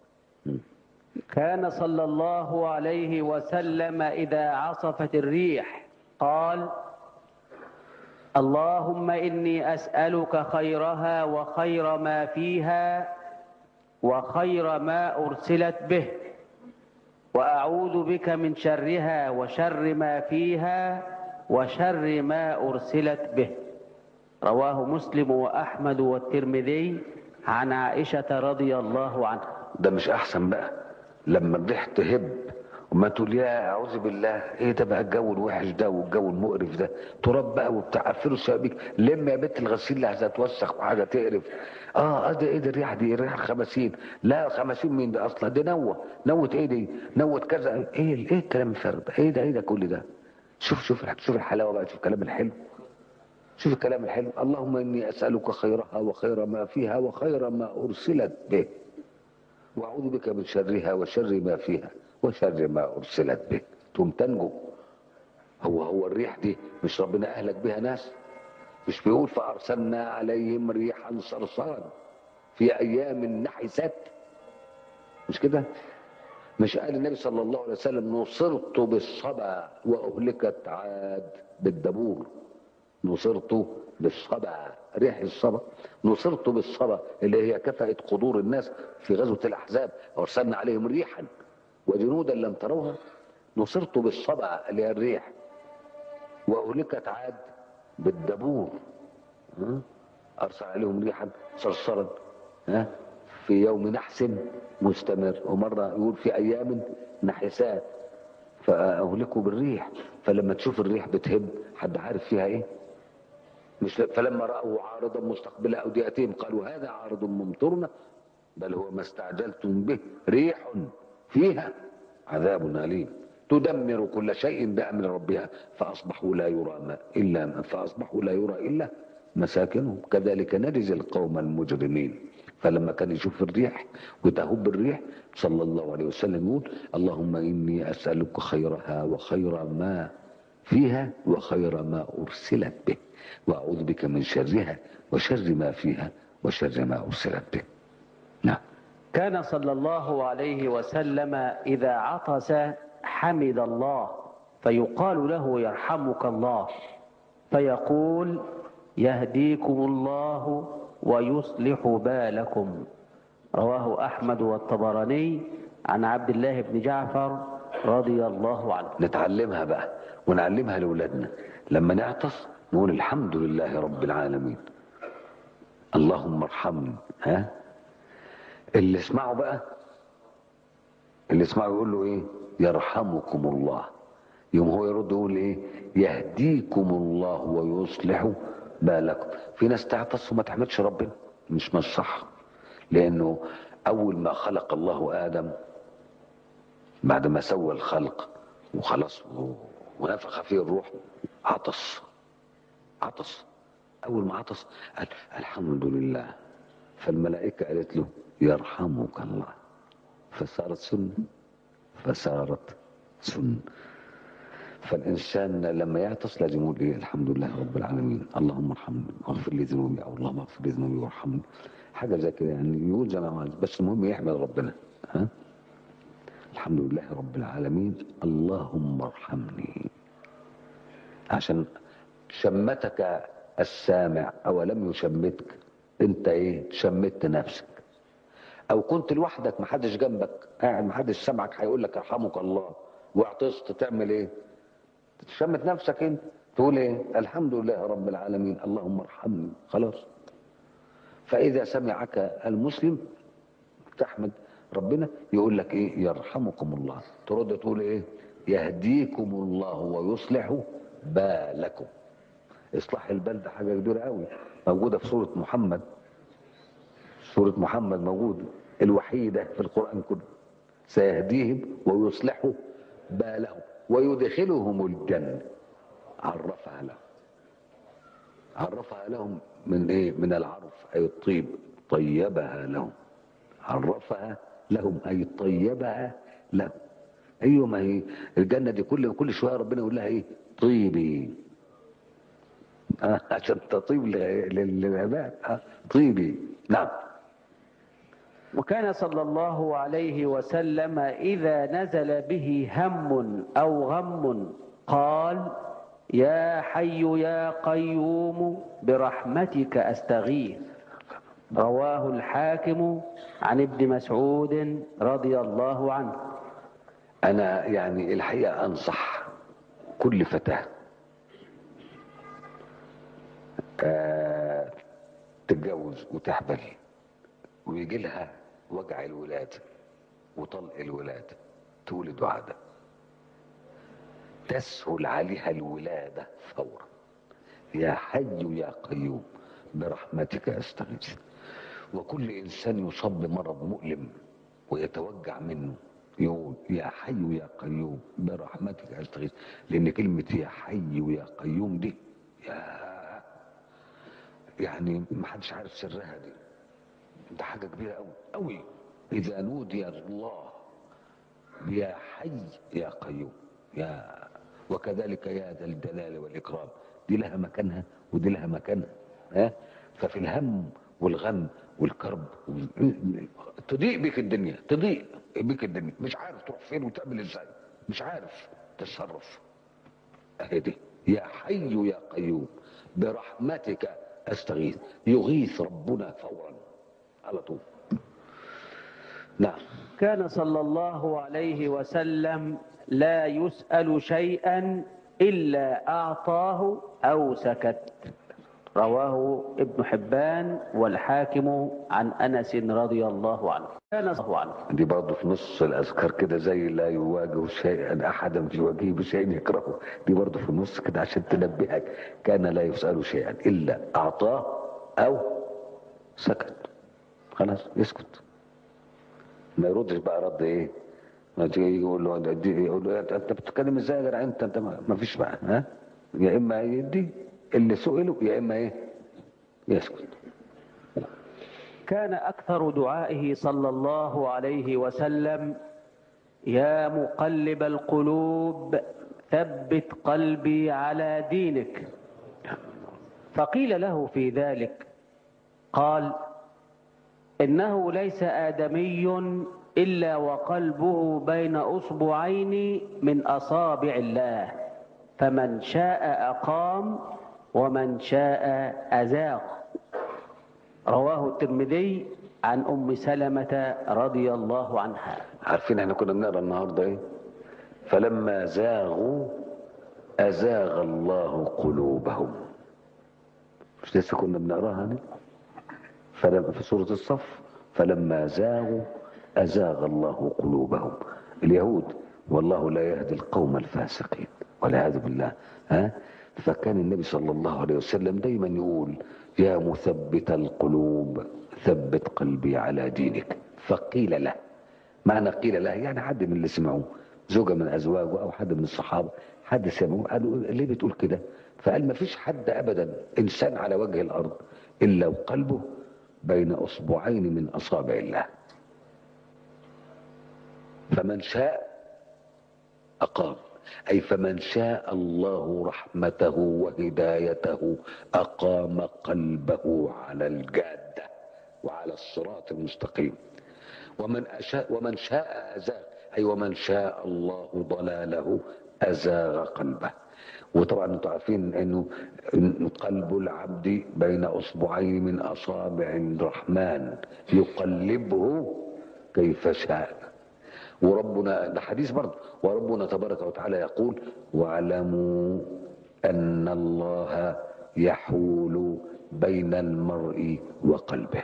كان صلى الله عليه وسلم إذا عصفت الريح قال اللهم إني أسألك خيرها وخير ما فيها وخير ما أرسلت به وأعوذ بك من شرها وشر ما فيها وشر ما أرسلت به رواه مسلم وأحمد والترمذي عن عائشة رضي الله عنها ده مش احسن بقى لما الريح تهب وما تقول يا اعوذ بالله ايه ده بقى الجو الوحش ده والجو المقرف ده تراب بقى وبتاع قفلوا الشبابيك لم يا بنت الغسيل اللي هتتوسخ وحاجه تقرف اه اه ده ايه ده الريحه دي ريحه خمسين لا خمسين مين ده اصلا ده نوه نوه ايه دي نوه كذا ايه ايه الكلام الفارغ ده ايه ده ايه ده كل ده شوف شوف شوف الحلاوه بقى شوف الكلام الحلو شوف الكلام الحلو اللهم اني اسالك خيرها وخير ما فيها وخير ما ارسلت به واعوذ بك من شرها وشر ما فيها وشر ما ارسلت به تقوم تنجو هو هو الريح دي مش ربنا اهلك بها ناس مش بيقول فارسلنا عليهم ريحا صرصرا في ايام نحسات مش كده مش قال النبي صلى الله عليه وسلم نصرت بالصبا واهلكت عاد بالدبور نصرت بالصبا ريح الصبا نصرت بالصبا اللي هي كفأت قدور الناس في غزوة الأحزاب أرسلنا عليهم ريحا وجنودا لم تروها نصرت بالصبا اللي هي الريح وأهلكت عاد بالدبور ها؟ أرسل عليهم ريحا صرصرا ها؟ في يوم نحس مستمر ومرة يقول في أيام نحسات فأهلكوا بالريح فلما تشوف الريح بتهب حد عارف فيها ايه مش فلما رأوا عارضا مستقبل أوديتهم قالوا هذا عارض ممطرنا بل هو ما استعجلتم به ريح فيها عذاب أليم تدمر كل شيء بأمر ربها فأصبحوا لا يرى ما إلا فأصبحوا لا يرى إلا مساكنهم كذلك نجزي القوم المجرمين فلما كان يشوف الريح وتهب الريح صلى الله عليه وسلم يقول اللهم إني أسألك خيرها وخير ما فيها وخير ما أرسلت به وأعوذ بك من شرها وشر ما فيها وشر ما أرسلت به نعم كان صلى الله عليه وسلم إذا عطس حمد الله فيقال له يرحمك الله فيقول يهديكم الله ويصلح بالكم رواه أحمد والطبراني عن عبد الله بن جعفر رضي الله عنه نتعلمها بقى ونعلمها لأولادنا لما نعطس نقول الحمد لله رب العالمين اللهم ارحمني ها اللي اسمعه بقى اللي اسمعه يقول له ايه يرحمكم الله يوم هو يرد يقول ايه يهديكم الله ويصلح بالكم في ناس تعطس وما تحمدش ربنا مش مش صح لانه اول ما خلق الله ادم بعد ما سوى الخلق وخلاص ونفخ فيه الروح عطس عطس اول ما عطس قال الحمد لله فالملائكه قالت له يرحمك الله فصارت سنه فصارت سنه فالإنسان لما يعطس لازم يقول إيه الحمد لله رب العالمين اللهم ارحمني واغفر لي ذنوبي أو اللهم اغفر لي ذنوبي وارحمني حاجة زي كده يعني يقول زي ما هو عايز بس المهم يحمد ربنا ها الحمد لله رب العالمين اللهم ارحمني عشان شمتك السامع أولم يشمتك انت ايه شمت نفسك او كنت لوحدك محدش جنبك قاعد محدش سامعك هيقول لك يرحمك الله واعطست تعمل ايه تشمت نفسك انت تقول ايه الحمد لله رب العالمين اللهم ارحمني خلاص فاذا سمعك المسلم تحمد ربنا يقول لك ايه يرحمكم الله ترد تقول ايه يهديكم الله ويصلح بالكم اصلاح البال ده حاجه كبيره قوي موجوده في سوره محمد سوره محمد موجوده الوحيده في القران كله سيهديهم ويصلح بالهم ويدخلهم الجنه عرفها لهم عرفها لهم من ايه من العرف اي الطيب طيبها لهم عرفها لهم اي طيبها لهم ايوه ما هي الجنه دي كل كل شويه ربنا يقول لها ايه طيبي آه عشان تطيب لغ- للعباد آه طيبي نعم وكان صلى الله عليه وسلم إذا نزل به هم أو غم قال يا حي يا قيوم برحمتك أستغيث رواه الحاكم عن ابن مسعود رضي الله عنه انا يعني الحقيقه انصح كل فتاه آه تتجوز وتحبل ويجي لها وجع الولاده وطلق الولاده تولد عاده تسهل عليها الولاده فورا يا حي يا قيوم برحمتك استغيث وكل انسان يصاب بمرض مؤلم ويتوجع منه يقول يا حي يا قيوم برحمتك استغيث لان كلمه يا حي يا قيوم دي يا يعني ما حدش عارف سرها دي ده حاجه كبيره قوي قوي اذا نودي الله يا حي يا قيوم يا وكذلك يا ذا الجلال والاكرام دي لها مكانها ودي لها مكانها ها ففي الهم والغم والكرب وال- تضيق بك الدنيا تضيق بك الدنيا مش عارف تروح فين وتعمل ازاي مش عارف تتصرف اهي دي يا حي يا قيوم برحمتك استغيث يغيث ربنا فورا على طول نعم كان صلى الله عليه وسلم لا يسأل شيئا إلا أعطاه أو سكت رواه ابن حبان والحاكم عن أنس رضي الله عنه كان صلى الله عنه دي برضه في نص الاذكار كده زي لا يواجه شيئا احدا في وجهه بشيء يكرهه دي برضه في النص كده عشان تنبهك كان لا يسال شيئا الا اعطاه او سكت خلاص يسكت ما يردش بقى رد ايه ما تيجي يقول له دي- يقول له انت أنت بتتكلم ازاي يا جدع انت انت ما ما فيش بقى ها يا اما يدي اللي سئله يا اما ايه يسكت كان أكثر دعائه صلى الله عليه وسلم يا مقلب القلوب ثبت قلبي على دينك فقيل له في ذلك قال إنه ليس آدمي إلا وقلبه بين أصبعين من أصابع الله فمن شاء أقام ومن شاء أزاغ رواه الترمذي عن ام سلمه رضي الله عنها عارفين احنا كنا بنقرا النهارده ايه فلما زاغوا ازاغ الله قلوبهم مش لسه كنا بنقراها دي فلما في سوره الصف فلما زاغوا ازاغ الله قلوبهم اليهود والله لا يهدي القوم الفاسقين والعياذ بالله ها فكان النبي صلى الله عليه وسلم دايما يقول يا مثبت القلوب ثبت قلبي على دينك فقيل له معنى قيل له يعني حد من اللي سمعوه زوجة من أزواجه أو حد من الصحابة حد سمعوه قالوا ليه بتقول كده فقال ما فيش حد أبدا إنسان على وجه الأرض إلا وقلبه بين أصبعين من أصابع الله فمن شاء أقام أي فمن شاء الله رحمته وهدايته أقام قلبه على الجادة وعلى الصراط المستقيم ومن أشاء ومن شاء أزاغ أي ومن شاء الله ضلاله أزاغ قلبه وطبعا انتم عارفين انه إن قلب العبد بين اصبعين من اصابع الرحمن يقلبه كيف شاء وربنا ده حديث برضه وربنا تبارك وتعالى يقول واعلموا ان الله يحول بين المرء وقلبه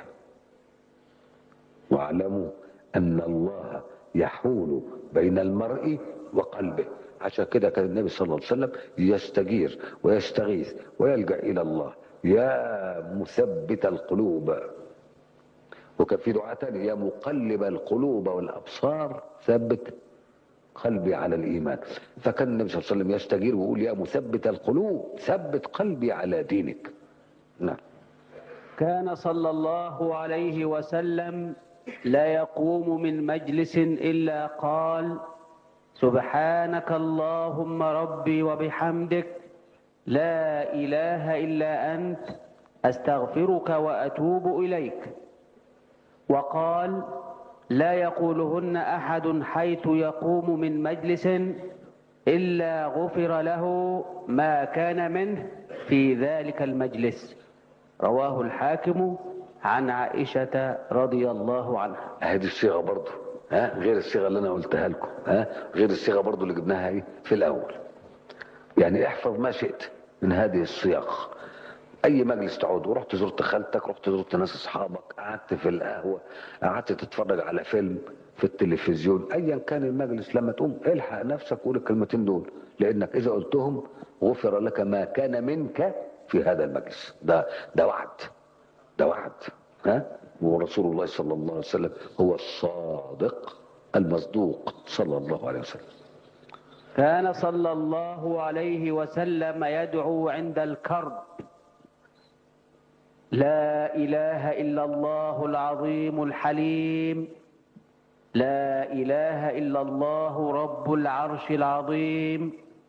واعلموا ان الله يحول بين المرء وقلبه عشان كده كان النبي صلى الله عليه وسلم يستجير ويستغيث ويلجا الى الله يا مثبت القلوب وكان في دعاء تاني يا مقلب القلوب والابصار ثبت قلبي على الايمان فكان النبي صلى الله عليه وسلم يستجير ويقول يا مثبت القلوب ثبت قلبي على دينك نعم كان صلى الله عليه وسلم لا يقوم من مجلس إلا قال سبحانك اللهم ربي وبحمدك لا إله إلا أنت أستغفرك وأتوب إليك وقال لا يقولهن أحد حيث يقوم من مجلس إلا غفر له ما كان منه في ذلك المجلس رواه الحاكم عن عائشة رضي الله عنها هذه الصيغه برضه ها غير الصيغه اللي انا قلتها لكم ها غير الصيغه برضه اللي جبناها ايه في الاول يعني احفظ ما شئت من هذه الصيغ اي مجلس تقعد ورحت زرت خالتك رحت زرت ناس اصحابك قعدت في القهوه قعدت تتفرج على فيلم في التلفزيون ايا كان المجلس لما تقوم الحق نفسك قول الكلمتين دول لانك اذا قلتهم غفر لك ما كان منك في هذا المجلس ده ده وعد ده وعد ها ورسول الله صلى الله عليه وسلم هو الصادق المصدوق صلى الله عليه وسلم كان صلى الله عليه وسلم يدعو عند الكرب لا إله إلا الله العظيم الحليم لا إله إلا الله رب العرش العظيم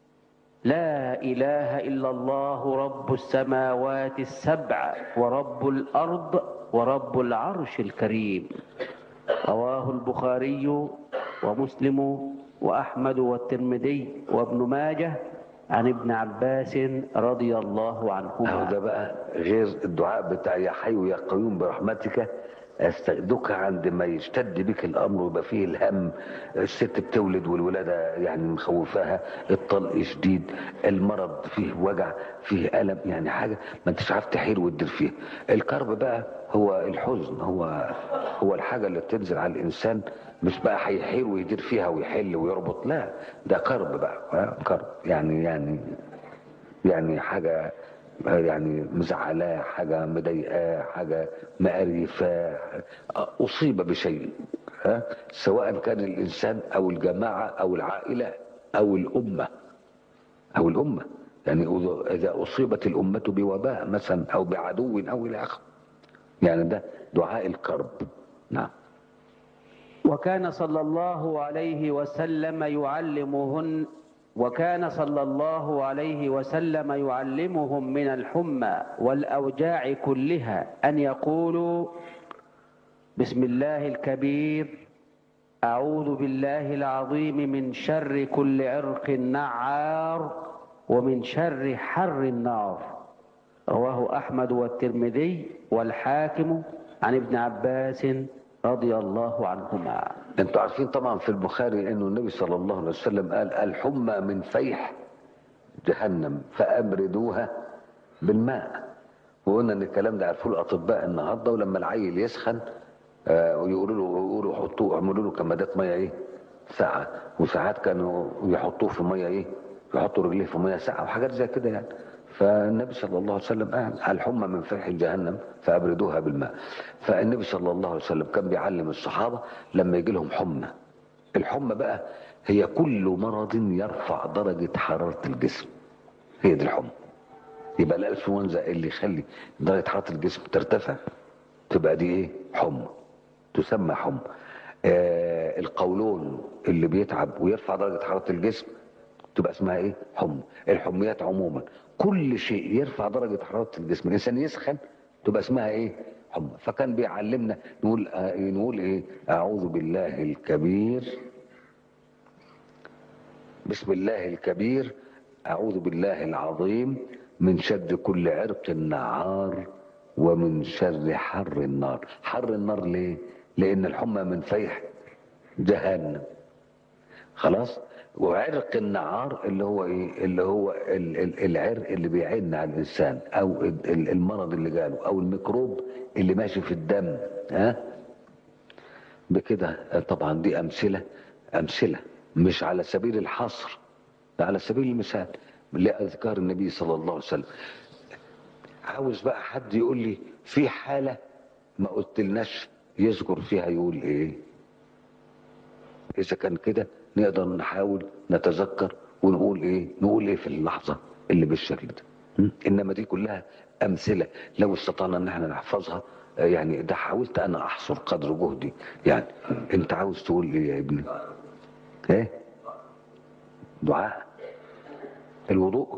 لا إله إلا الله رب السماوات السبع ورب الأرض ورب العرش الكريم رواه البخاري ومسلم وأحمد والترمذي وابن ماجه عن ابن عباس رضي الله اهو عنهما ده بقى غير الدعاء بتاع يا حي يا قيوم برحمتك استخدك عند ما يشتد بك الامر ويبقى فيه الهم الست بتولد والولاده يعني مخوفاها الطلق شديد المرض فيه وجع فيه الم يعني حاجه ما انتش عارف تحيل وتدير فيها الكرب بقى هو الحزن هو هو الحاجه اللي بتنزل على الانسان مش بقى هيحيل ويدير فيها ويحل ويربط لا ده كرب بقى ها؟ كرب يعني يعني يعني حاجة يعني مزعلاه حاجة مضايقاه حاجة مقرفاه أصيب بشيء ها سواء كان الإنسان أو الجماعة أو العائلة أو الأمة أو الأمة يعني إذا أصيبت الأمة بوباء مثلا أو بعدو أو إلى آخره يعني ده دعاء الكرب نعم وكان صلى الله عليه وسلم يعلمهن وكان صلى الله عليه وسلم يعلمهم من الحمى والأوجاع كلها أن يقولوا بسم الله الكبير أعوذ بالله العظيم من شر كل عرق نعار ومن شر حر النار رواه أحمد والترمذي والحاكم عن ابن عباس رضي الله عنهما انتوا عارفين طبعا في البخاري انه النبي صلى الله عليه وسلم قال الحمى من فيح جهنم فابردوها بالماء وقلنا ان الكلام ده عرفوه الاطباء النهارده ولما العيل يسخن آه ويقولوا له يقولوا حطوه اعملوا له كمادات ميه ايه ساعه وساعات كانوا يحطوه في ميه ايه يحطوا رجليه في ميه ساعه وحاجات زي كده يعني فالنبي صلى الله عليه وسلم قال الحمى من فيح جهنم فابردوها بالماء فالنبي صلى الله عليه وسلم كان بيعلم الصحابه لما يجي لهم حمى الحمى بقى هي كل مرض يرفع درجه حراره الجسم هي دي الحمى يبقى الانفلونزا اللي يخلي درجه حراره الجسم ترتفع تبقى دي ايه حمى تسمى حمى آه القولون اللي بيتعب ويرفع درجه حراره الجسم تبقى اسمها ايه حمى الحميات عموما كل شيء يرفع درجة حرارة الجسم الانسان يسخن تبقى اسمها ايه حمى فكان بيعلمنا نقول آه نقول ايه اعوذ بالله الكبير بسم الله الكبير أعوذ بالله العظيم من شر كل عرق نعار ومن شر حر النار حر النار ليه لأن الحمى من فيح جهنم خلاص وعرق النعار اللي هو ايه اللي هو ال- ال- العرق اللي بيعن على الانسان او ال- ال- المرض اللي جاله او الميكروب اللي ماشي في الدم ها بكده طبعا دي امثله امثله مش على سبيل الحصر ده على سبيل المثال لاذكار النبي صلى الله عليه وسلم عاوز بقى حد يقول لي في حاله ما قلتلناش يذكر فيها يقول ايه اذا كان كده نقدر نحاول نتذكر ونقول ايه نقول ايه في اللحظه اللي بالشكل ده م? انما دي كلها امثله لو استطعنا ان احنا نحفظها آه، يعني ده حاولت انا احصر قدر جهدي يعني انت عاوز تقول ايه يا ابني ايه دعاء الوضوء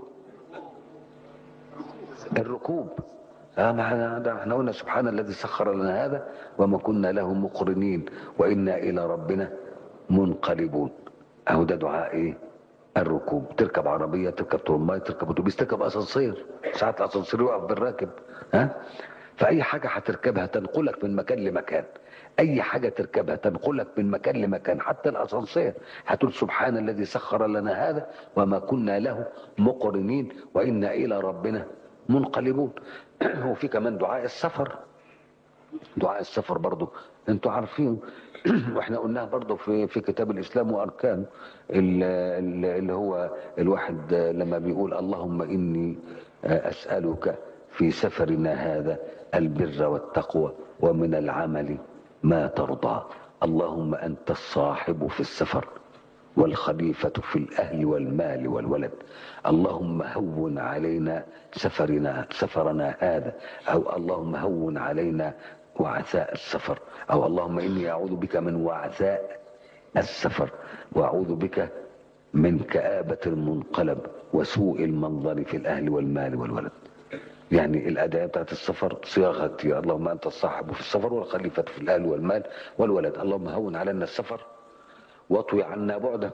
الركوب اه ما احنا ده احنا قلنا سبحان الذي سخر لنا هذا وما كنا له مقرنين وانا الى ربنا منقلبون اهو ده دعاء ايه الركوب تركب عربيه تركب ترماي تركب اتوبيس تركب اسانسير ساعات الاسانسير يقف بالراكب ها فاي حاجه هتركبها تنقلك من مكان لمكان اي حاجه تركبها تنقلك من مكان لمكان حتى الاسانسير هتقول سبحان الذي سخر لنا هذا وما كنا له مقرنين وانا الى ربنا منقلبون وفي كمان دعاء السفر دعاء السفر برضو انتوا عارفين واحنا قلناها برضو في في كتاب الاسلام واركانه ال- ال- اللي هو الواحد لما بيقول اللهم اني اسالك في سفرنا هذا البر والتقوى ومن العمل ما ترضى اللهم انت الصاحب في السفر والخليفة في الأهل والمال والولد اللهم هون علينا سفرنا سفرنا هذا أو اللهم هون علينا وعثاء السفر أو اللهم إني أعوذ بك من وعثاء السفر وأعوذ بك من كآبة المنقلب وسوء المنظر في الأهل والمال والولد يعني الأداة بتاعت السفر صياغة كتير اللهم أنت الصاحب في السفر والخليفة في الأهل والمال والولد اللهم هون علينا السفر واطوي عنا بعده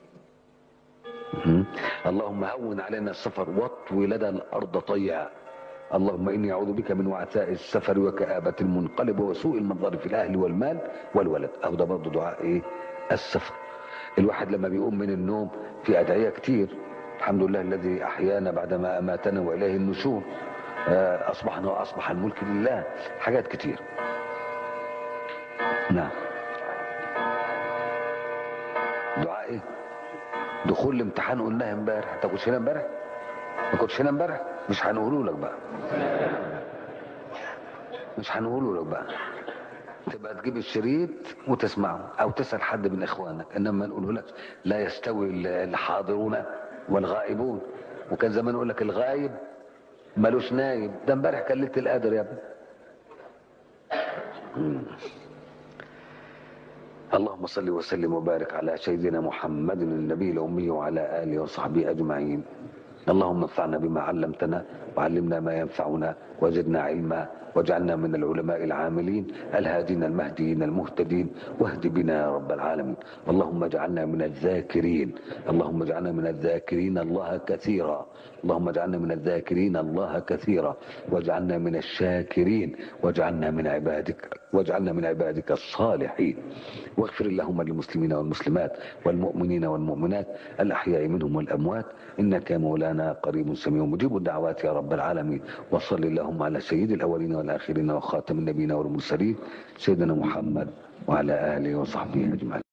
مم. اللهم هون علينا السفر واطوي لنا الارض طيعا اللهم اني اعوذ بك من وعثاء السفر وكآبة المنقلب وسوء المنظر في الاهل والمال والولد او ده برضه دعاء ايه السفر الواحد لما بيقوم من النوم في ادعية كتير الحمد لله الذي احيانا بعدما اماتنا واليه النشور آه، اصبحنا واصبح الملك لله حاجات كتير نعم دعاء ايه دخول الامتحان قلناه امبارح انت كنتش هنا امبارح ما كنتش هنا امبارح مش هنقوله لك بقى مش هنقوله لك بقى تبقى تجيب الشريط وتسمعه او تسال حد من اخوانك انما نقوله لك لا يستوي الحاضرون والغائبون وكان زمان يقول لك الغايب ملوش نايب ده امبارح كان ليله القدر يا ابني اللهم صل وسلم وبارك على سيدنا محمد النبي الأمي وعلى آله وصحبه أجمعين اللهم انفعنا بما علمتنا وعلمنا ما ينفعنا وزدنا علما واجعلنا من العلماء العاملين الهادين المهديين المهتدين واهد بنا يا رب العالمين اللهم اجعلنا من الذاكرين اللهم اجعلنا من الذاكرين الله كثيرا اللهم اجعلنا من الذاكرين الله كثيرا واجعلنا من الشاكرين واجعلنا من عبادك واجعلنا من عبادك الصالحين واغفر اللهم للمسلمين والمسلمات والمؤمنين والمؤمنات الأحياء منهم والأموات إنك يا مولانا قريب سميع مجيب الدعوات يا رب العالمين وصل اللهم على سيد الأولين والآخرين وخاتم النبيين والمرسلين سيدنا محمد وعلى آله وصحبه أجمعين